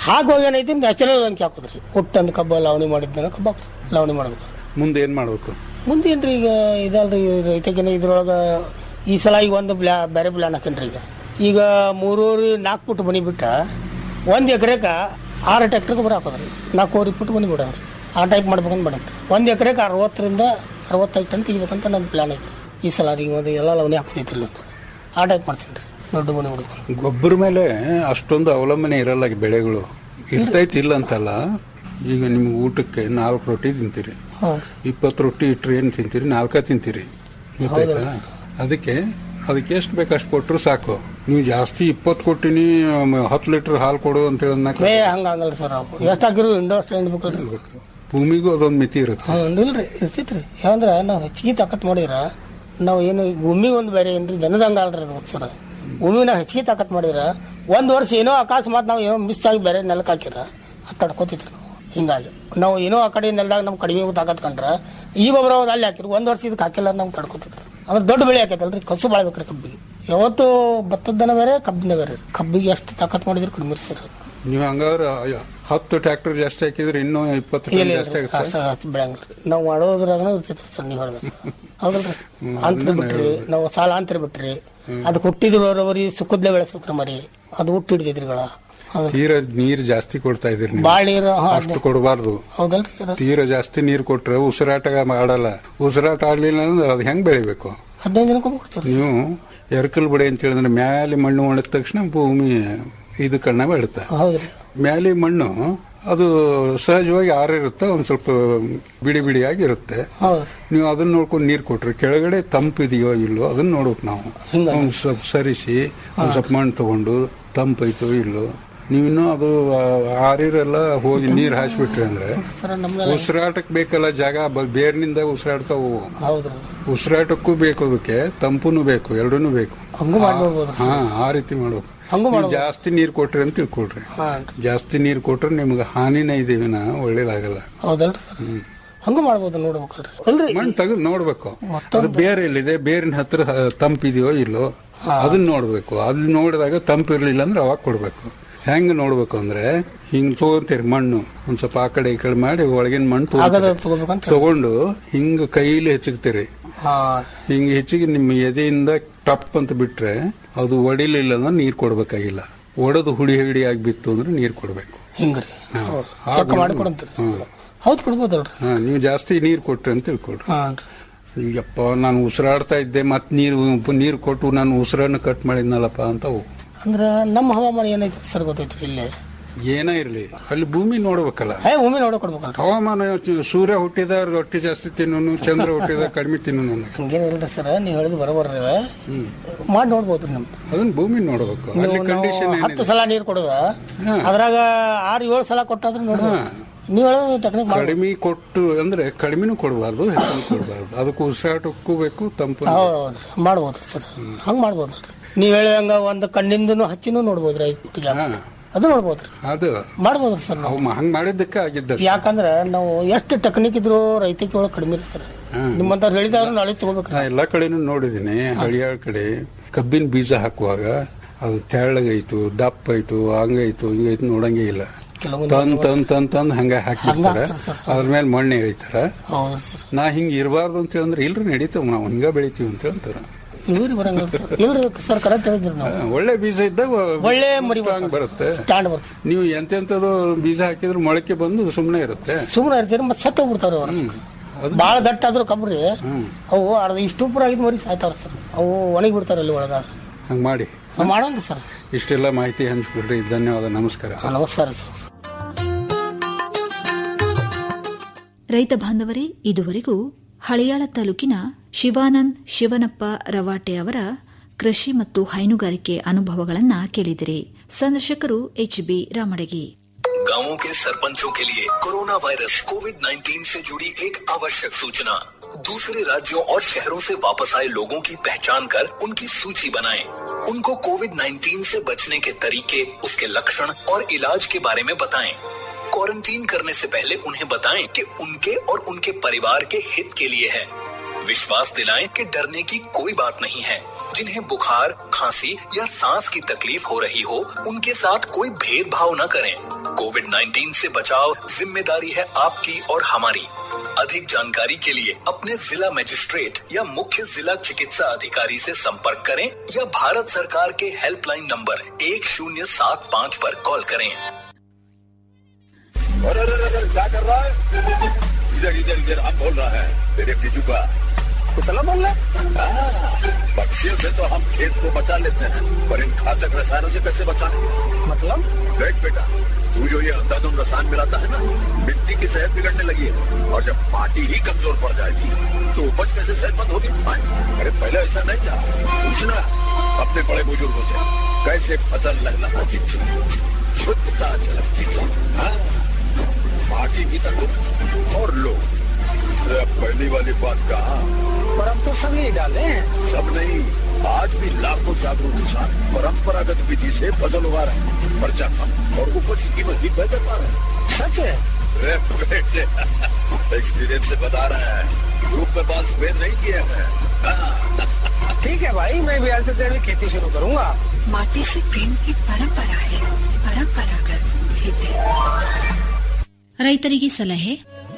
ಹಾಗೆ ಏನೈತಿ ನ್ಯಾಚುರಲ್ ಅನ್ಕೆ ಹಾಕೋದ್ರಿ ಒಟ್ಟಂದು ಕಬ್ಬ ಲಾವಣಿ ಮಾಡಿದ್ನ ಕಬ್ಬ ಹಾಕ್ರಿ ಲಾವಣಿ ಮಾಡ್ಬೇಕು ಮುಂದೆ ಏನ್ ಮಾಡ್ಬೇಕು ಮುಂದೆ ಏನ್ರಿ ಈಗ ಇದಲ್ರಿ ರೈತಕಿನ ಇದ್ರೊಳಗೆ ಈ ಸಲ ಈಗ ಒಂದು ಬ್ಲಾ ಬೇರೆ ಪ್ಲಾನ್ ಹಾಕೇನ್ರಿ ಈಗ ಈಗ ಮೂರೂವರೆ ನಾಲ್ಕು ಫುಟ್ ಮನಿ ಬಿಟ್ಟ ಒಂದು ಎಕರೆಗೆ ಆರು ಟ್ಯಾಕ್ಟರ್ ಗೊಬ್ಬರ ಹಾಕೋದ್ರಿ ನಾಲ್ಕೂವರೆ ಫುಟ್ ಮನಿ ಬಿಡೋದ್ರಿ ಆ ಟೈಪ್ ಮಾಡ್ಬೇಕಂತ ಮಾಡಂತ ಒಂದು ಎಕರೆಗೆ ಅರವತ್ತರಿಂದ ಅರವತ್ತೈದು ಟನ್ ತೆಗಿಬೇಕಂತ ನನ್ನ ಪ್ಲಾನ್ ಐತಿ ಈ ಸಲ ರೀ ಒಂದು ಎಲ್ಲ ಲವಣಿ ಹಾಕ್ತೈತಿಲ್ಲ ಅಂತ ಆ ಟೈಪ್ ಮಾಡ್ತೀನಿ ರೀ ದೊಡ್ಡ ಮನಿ ಬಿಡ್ತೀನಿ ಗೊಬ್ಬರ ಮೇಲೆ ಅಷ್ಟೊಂದು ಅವಲಂಬನೆ ಇರಲ್ಲ ಈ ಬೆಳೆಗಳು ಇರ್ತೈತಿ ಇಲ್ಲ ಅಂತಲ್ಲ ಈಗ ನಿಮ್ಗೆ ಊಟಕ್ಕೆ ನಾಲ್ಕು ರೊಟ್ಟಿ ತಿಂತೀರಿ ಹಾಂ ಇಪ್ಪತ್ತು ರೊಟ್ಟಿ ಇಟ್ರೆ ಏನ್ ತಿಂತೀರಿ ನಾಲ್ಕ ತಿಂತೀರಿ ಗೊತ್ತಾಯ್ತಾ ಅದಕ್ಕೆ ಅದಕ್ಕೆ ಎಷ್ಟು ಬೇಕು ಅಷ್ಟು ಕೊಟ್ಟರು ಸಾಕು ನೀವು ಜಾಸ್ತಿ ಇಪ್ಪತ್ತು ಕೊಟ್ಟಿನಿ ಹತ್ತು ಲೀಟರ್ ಹಾಲು ಕೊಡು ಅಂತ ಹೇಳೋದನ್ನ ಏ ಹಂಗೆ ಆಗಲ್ಲ ಸರ್ ಅವು ಎಷ್ಟು ಹಾಕಿರು ಇಂಡೋ ಅಷ್ಟು ಹಿಂಡ್ಬೇಕಲ್ರಿ ಭೂಮಿಗೂ ಅದೊಂದು ಮಿತಿ ಇರುತ್ತೆ ಹ್ಞೂ ಇಲ್ರಿ ಇರ್ತೈತ್ರಿ ಯಾಕಂದ್ರೆ ನಾವು ಹೆಚ್ಚಿಗೆ ತಾಕತ್ ಮಾಡಿದ್ರ ನಾವು ಏನು ಭೂಮಿ ಒಂದು ಬೇರೆ ಏನ್ರಿ ದನದಂಗ ಅಲ್ರಿ ಅದು ಸರ್ ಭೂಮಿ ನಾವು ಹೆಚ್ಚಿಗೆ ತಾಕತ್ ಮಾಡಿದ್ರ ಒಂದ್ ವರ್ಷ ಏನೋ ಅಕಸ್ಮಾತ್ ನಾವು ಏನೋ ಮಿಸ್ ಆಗಿ ಬೇರೆ ನೆಲಕ್ಕೆ ಹಾಕಿರ ಅದು ತಡ್ಕೋತಿದ್ರಿ ನಾವು ಹಿಂಗಾಗಿ ನಾವು ಏನೋ ಆ ಕಡೆ ನೆಲದಾಗ ನಮ್ಗೆ ಕಡಿಮೆ ತಾಕತ್ ಕಂಡ್ರ ಈಗ ಒಬ್ಬರ ಅಲ್ಲಿ ಹಾಕಿರಿ ಒಂದ್ ವರ್ಷ ಇದಕ್ಕೆ ಹಾಕಿಲ್ಲ ನಾವು ತಡ್ಕೋತಿದ್ರಿ ಅಂದ್ರೆ ದೊಡ್ಡ ಬೆಳೆ ಹಾಕೈತಲ್ರಿ ಕಸು ಬಾಳ್ಬೇಕ್ರಿ ಕಬ್ಬಿಗೆ ಯಾವತ್ತು ಭತ್ತದ ದನ ಬೇರೆ ಕಬ್ಬಿನ ಬೇರೆ ರೀ. ಕಬ್ಬಿಗೆ ಎಷ್ಟು ತಾಕತ್ ಮಾಡಿದ್ರೆ ಕಡಿಮೆ ಸರ್ ನೀವು ಹಂಗಾದ್ರೆ ಅಯ್ಯೋ, ಹತ್ತು ಟ್ರ್ಯಾಕ್ಟರ್ ಜಾಸ್ತಿ ಹಾಕಿದ್ರೆ ಇನ್ನೂ ಇಪ್ಪತ್ತು ಟನ್ ಜಾಸ್ತಿ ಆಗುತ್ತೆ ಬೆಳಂಗಿಲ್ರಿ ನಾವು ಮಾಡೋದ್ರಾಗನ ಇರ್ತೈತ್ರಿ ಸರ್ ನೀವು ಹೇಳ್ಬೇಕು ಹೌದಲ್ರಿ ಅಂತರ ಬಿಟ್ರಿ ನಾವು ಸಾಲ ಅಂತರ ಬಿಟ್ರಿ ಅದು ಹುಟ್ಟಿದ್ರವರಿ ಸುಖದ್ಲೆ ಬೆಳೆಸ್ಬೇಕ್ರಿ ಮರಿ ಅದು ಹುಟ್ಟು ಹಿಡಿದಿದ್ರಿಗಳ ತೀರ ನೀರ್ ಜಾಸ್ತಿ ಕೊಡ್ತಾ ಇದೀರಿ ನೀವು ಬಾಳ ನೀರು ಹಾ, ಅಷ್ಟು ಕೊಡಬಾರ್ದು ಹೌದಲ್ರಿ ಸರ್ ತೀರ ಜಾಸ್ತಿ ನೀರ್ ಕೊಟ್ರೆ ಉಸಿರಾಟ ಮಾಡಲ್ಲ ಉಸಿರಾಟ ಆಡ್ಲಿಲ್ಲ ಅಂದ್ರೆ ಅದು ಹೆಂಗ್ ಬೆಳಿಬೇಕು ಹದಿನೈದು ದಿನಕ್ಕೊಮ್ಮೆ ಕೊಡ್ತೀವಿ ನೀವು ಎರಕಲ್ ಬಡಿ ಅಂತ ಹೇಳಿದ್ರೆ ಮ್ಯಾಲೆ ಮಣ್ಣು ಒಣದ ತಕ್ಷಣ ಭೂಮಿ ಇದು ಕಣ್ಣ ಬೆಳುತ್ತೆ ಹೌದ್ರಿ ಮ್ಯಾಲೆ ಮಣ್ಣು ಅದು ಸಹಜವಾಗಿ ಆರಿರುತ್ತೆ ಒಂದ್ ಸ್ವಲ್ಪ ಬಿಡಿ ಬಿಡಿಯಾಗಿ ಇರುತ್ತೆ ಹೌದ್ರಿ ನೀವು ಅದನ್ನ ನೋಡ್ಕೊಂಡು ನೀರ್ ಕೊಟ್ರೆ ಕೆಳಗಡೆ ತಂಪಿದೆಯೋ ಇಲ್ಲೋ ಅದನ್ನ ನೋಡ್ಬೇಕು ನಾವು ಹಿಂಗ ಒಂದ್ ಸ್ವಲ್ಪ ಸರಿಸಿ ಒಂದ್ ಸ್ವಲ್ಪ ಮಣ್ಣು ತಗೊಂಡು ತಂಪೈತೋ ಇಲ್ಲೋ ನೀವಿನ್ನೂ ಅದು ಆ, ಆರಿರೆಲ್ಲ ಹೋಗಿ ನೀರ್ ಹಾಸ್ಬಿಟ್ರಿ ಅಂದ್ರೆ ಸರ್ ನಮ್ಮನ್ನ ಉಸಿರಾಟಕ್ಕೆ ಬೇಕಲ್ಲ ಜಾಗ ಬ- ಬೇರ್ನಿಂದ ಉಸಿರಾಡ್ತಾವು ಹೌದ್ರಿ ಉಸಿರಾಟಕ್ಕೂ ಬೇಕು ಅದಕ್ಕೆ ತಂಪುನು ಬೇಕು ಎರಡೂನು ಬೇಕು ಹಂಗೂ ಮಾಡ್ಬೋದು ಹಾ ಆ ರೀತಿ ಮಾಡ್ಬೇಕು ಹಂಗೂ ನೀವು ಜಾಸ್ತಿ ನೀರ್ ಕೊಟ್ರಿ ಅಂತ ತಿಳ್ಕೊಳ್ರಿ ಹಾ ಜಾಸ್ತಿ ನೀರ್ ಕೊಟ್ರೆ ನಿಮ್ಗೆ ಹಾನಿನ ಇದೀವಿನ ಒಳ್ಳೇದಾಗಲ್ಲ ಹೌದಲ್ರಿ ಸರ್ ಹಂಗೂ ಮಾಡ್ಬೋದು ನೋಡ್ಬೇಕಲ್ರಿ ಅಲ್ರಿ ಮಣ್ಣು ತೆಗೆದು ನೋಡ್ಬೇಕು ಅದು ಬೇರೆ ಎಲ್ಲಿದೆ ಬೇರಿನ ಹತ್ರ ಹ, ತಂಪಿದೆಯೋ ಇಲ್ಲೋ ಅದನ್ನ ನೋಡ್ಬೇಕು ಅದನ್ನ ನೋಡಿದಾಗ ತಂಪು ಇರ್ಲಿಲ್ಲ ಅಂದ್ರೆ ಅವಾಗ ಕೊಡ್ಬೇಕು ಹೆಂಗ್ ನೋಡ್ಬೇಕು ಅಂದ್ರೆ ಹಿಂಗ್ ತಗೊಂತೀರಿ ಮಣ್ಣು ಒಂದ್ ಸ್ವಲ್ಪ ಆ ಕಡೆ ಈ ಕಡೆ ಮಾಡಿ ಒಳಗಿನ ಮಣ್ಣು ಆಗದ ತಗೊಂತೀರಿ. ತಗೋಬೇಕಂತ ತಗೊಂಡು ಹಿಂಗ್ ಕೈಲಿ ಹೆಚ್ಚಿಗ್ತೀರಿ ಹಾ ಹಿಂಗ್ ಹೆಚ್ಚಿಗೆ ನಿಮ್ಮ ಎದೆಯಿಂದ ಟಪ್ ಅಂತ ಬಿಟ್ರೆ ಅದು ಒಡಿಲಿಲ್ಲ ಅಂದ್ರೆ ನೀರ್ ಕೊಡ್ಬೇಕಾಗಿಲ್ಲ ಒಡೆದು ಹುಡಿ ಹುಡಿ ಆಗಿ ಬಿತ್ತು ಅಂದ್ರೆ ನೀರ್ ಕೊಡ್ಬೇಕು ಹಿಂಗ್ರಿ ಹಾ. ಹೌದು. ಆ ಚೆಕ್ ಗುಣ- ಮಾಡ್ಕೊಡಂತೀರಿ ಹ್ಮ್. ಹೌದು ಕೊಡ್ಬೋದಲ್ರಿ ಹಾ, ನೀವು ಜಾಸ್ತಿ ನೀರ್ ಕೊಟ್ರಿ ಅಂತ ತಿಳ್ಕೊಡ್ರಿ ಹಾಂ ಯಪ್ಪ ನಾನು ಉಸಿರಾಡ್ತಾ ಇದ್ದೆ ಮತ್ ನೀರು ನೀರು ಕೊಟ್ಟು ನಾನು ಉಸಿರನ್ನು ಕಟ್ ಮಾಡಿದ್ನಲ್ಲಪ್ಪ ಅಂತ ಅವು. ಅಂದ್ರ ನಮ್ಮ ಹವಾಮಾನ ಏನೈತಿ ಸರ್ ಗೊತ್ತೈತ್ರಿ ಇಲ್ಲಿ ಏನೇ ಇರ್ಲಿ ಅಲ್ಲಿ ಭೂಮಿ ನೋಡ್ಬೇಕಲ್ಲ ಹೇ ಒಮ್ಮೆ ನೋಡೋ ಕೊಡ್ಬೇಕಲ್ರಿ ಹವಾಮಾನ ಚ- ಸೂರ್ಯ ಹುಟ್ಟಿದ ರೊಟ್ಟಿ ಜಾಸ್ತಿ ತಿನ್ನೋನು ಚಂದ್ರ ಹುಟ್ಟಿದ ಕಡಿಮೆ ತಿನ್ನೋನು ಹಂಗೇನಿಲ್ರಿ ಸರ್ ನೀವು ಹೇಳಿದ್ ಬರೋಬರ್ರಿ ಮಾಡಿ ನೋಡ್ಬೋದ್ರಿ ನಮ್ದು ಅದನ್ನ ಭೂಮಿ ನೋಡ್ಬೇಕು ಅಲ್ಲಿ ನೀವು ನಾವು ಕಂಡೀಷನ್ ಹತ್ತು ಸಲ ನೀರು ಕೊಡುದ ಹಾ. ಅದ್ರಾಗ ಆರು ಏಳು ಸಲ ಕೊಟ್ಟಾದ್ರೆ ನೋಡ್ಬೋದು ನೀವು ಹೇಳೋದು ಟೆಕ್ನಿಕ್ ಮಾಡಿ ಕಡಿಮೆ ಕೊಟ್ಟು ಅಂದ್ರೆ ಕಡಿಮೆನೂ ಕೊಡಬಾರ್ದು ಹೆಚ್ಚು ಕೊಡಬಾರ್ದು ಅದಕ್ಕೆ ಉಸಿರಾಟಕ್ಕೂ ಬೇಕು ತಂಪು ಹೌದ್ರಿ ಮಾಡ್ಬೋದ್ರಿ ಸರ್ ಹಂಗ್ ಮಾಡ್ಬೋದ್ರಿ ನೀವ್ ಹೇಳಿದಂಗ ಒಂದು ಕಣ್ಣಿಂದನು ಹಚ್ಚಿನೂ ನೋಡ್ಬೋದ್ರಿ ಐದು ಫುಟ್ಗೆ ಹಾ ಅದು ನೋಡ್ಬೋದ್ರಿ ಅದು ಮಾಡ್ಬೋದ್ರಿ ಸರ್ ನಾವು ಅವು ಹಂಗ್ ಮಾಡಿದ್ದಕ್ಕೆ ಆಗಿದ್ದ ಯಾಕಂದ್ರ ನಾವು ಎಷ್ಟು ಟೆಕ್ನಿಕ್ ಇದ್ರು ರೈತಕ್ಕೆ ಒಳಗೆ ಕಡಿಮೆ ರೀ ಸರ್ ನಿಮ್ಮಂತವ್ರು ಹೇಳಿದವ್ರು ನಾಳೆ ತಗೋಬೇಕ್ರಿ ನಾ ಎಲ್ಲಾ ಕಡೆನೂ ನೋಡಿದೀನಿ ಹಳಿಯಾಳ ಕಡೆ ಕಬ್ಬಿನ ಬೀಜ ಹಾಕುವಾಗ ಅದು ತೆಳ್ಳಗೈತು ದಪ್ಪ ಐತು ಹಂಗೈತು ಹಿಂಗೈತು ನೋಡಂಗೇ ಇಲ್ಲ ಕೆಲವೊಂದು ತಂದ್ ತಂದ್ ತಂದ್ ತಂದ್ ಹಂಗ ಹಾಕಿರ್ತಾರ ಹಂಗ ಹಾಕ್ತಾರ್ ಅದ್ರ ಮೇಲೆ ಮಣ್ಣು ಎಳಿತಾರ ಹೌದ್ರಿ ಸರ್ ನಾ ಹಿಂಗ ಇರಬಾರ್ದು ಅಂತ ಹೇಳಿದ್ರೆ ಇಲ್ರಿ ನಡೀತಾವ ನಾವು ಹಿಂಗ ಬೆಳಿತೀವಿ ಅಂತ ಹೇಳ್ತಾರ ಇಳುವರಿ ಬರಂಗಿಲ್ಲ ಸರ್ ಇಲ್ರಿ ಸರ್ ಕರೆಕ್ಟ್ ಹೇಳಿದ್ರಿ ನಾವು ಹಾ, ಒಳ್ಳೆ ಬೀಜ ಇದ್ದಾಗ ಒಳ್ಳೆ ಮರಿ strong ಬರುತ್ತೆ ಸ್ಟ್ಯಾಂಡ್ ಬರ್ತದೆ ನೀವು ಎಂತೆಂತದ್ದು ಬೀಜ ಹಾಕಿದ್ರೆ ಮೊಳಕೆ ಬಂದು ಸುಮ್ಮನೆ ಇರುತ್ತೆ ಸುಮ್ಮನೆ ಇರ್ತೀರಿ ಮತ್ತೆ ಸತ್ತ ಹೋಗ್ಬಿಡ್ತಾವ್ರಿ ಅವ್ರು ಅದು ಬಾಳ ದಟ್ಟ ಆದ್ರೂ ಕಬ್ರಿ ಅವು ಅರ್ಧ ಇಷ್ಟು ಉಪ್ಪರ ಆಗಿದ್ ಮರಿ ಸಾಯ್ತಾವ್ರ ಸರ್ ಅವು ಒಣಗಿ ಬಿಡ್ತಾರ ಅಲ್ಲಿ ಒಳಗಾದ್ರೆ ಹಂಗ ಮಾಡಿ ನಾವು ಮಾಡೋಣ ಸರ್ ಇಷ್ಟೆಲ್ಲ ಮಾಹಿತಿ ಹಂಚ್ಕೊಡ್ರಿ ಧನ್ಯವಾದ ನಮಸ್ಕಾರ ಹಾ, ನಮಸ್ಕಾರ ಸರ್ ರೈತ ಬಾಂಧವರೇ ಇದುವರೆಗೂ ಹಳಿಯಾಳ ತಾಲೂಕಿನ ಶಿವಾನಂದ್ ಶಿವನಪ್ಪ ರವಾಟೆ ಅವರ ಕೃಷಿ ಮತ್ತು ಹೈನುಗಾರಿಕೆ ಅನುಭವಗಳನ್ನ ಕೇಳಿದಿರಿ ಸಂದರ್ಶಕರು ಎಚ್ಬಿ ರಾಮಡಗಿ गांवों के सरपंचों के लिए कोरोना वायरस कोविड 19 से जुड़ी एक आवश्यक सूचना दूसरे राज्यों और शहरों से वापस आए लोगों की पहचान कर उनकी सूची बनाएं। उनको कोविड 19 से बचने के तरीके उसके लक्षण और इलाज के बारे में बताएं। क्वारंटीन करने से पहले उन्हें बताएं कि उनके और उनके परिवार के हित के लिए है विश्वास दिलाएं कि डरने की कोई बात नहीं है जिन्हें बुखार खांसी या सांस की तकलीफ हो रही हो उनके साथ कोई भेदभाव न करें कोविड 19 से बचाव जिम्मेदारी है आपकी और हमारी अधिक जानकारी के लिए अपने जिला मजिस्ट्रेट या मुख्य जिला चिकित्सा अधिकारी से संपर्क करें या भारत सरकार के हेल्पलाइन नंबर एक शून्य सात पाँच पर कॉल करें अरे अरे अरे अरे, क्या कर रहा है इधर इधर इधर हम बोल रहा है तेरे बीजू का कुतला बोल रहा है पक्षियों से तो हम खेत को बचा लेते हैं पर इन घातक रसायनों से कैसे बचाएं मतलब देख बेटा तू जो ये अंधाधुंध रसायन मिलाता है ना मिट्टी की सेहत बिगड़ने लगी है और जब माटी ही कमजोर पड़ जाएगी तो उपज कैसे सेहतमंद होगी हाँ, अरे पहले ऐसा नहीं था पूछना अपने बड़े बुजुर्गों से कैसे फसल लगना होती थी शुद्धता झलकती थी हाँ? पार्टी भी तक और लोग अरे अब पहली वाली बात कहा पर हम तो सब यही डाले हैं सब नहीं आज भी लाखों जागरूक किसान परंपरागत विधि से फसल उगा रहे हैं खर्चा कम और उपज की कीमत भी बेहतर पा रहे हैं सच है अरे बेटे एक्सपीरियंस से बता रहे हैं ग्रुप में बाल स्प्रे नहीं किए हैं हाँ, ठीक है भाई मैं भी आज से तेरी खेती शुरू करूंगा माटी से प्रेम की परंपरा है परंपरागत खेती ರೈತರಿಗೆ ಸಲಹೆ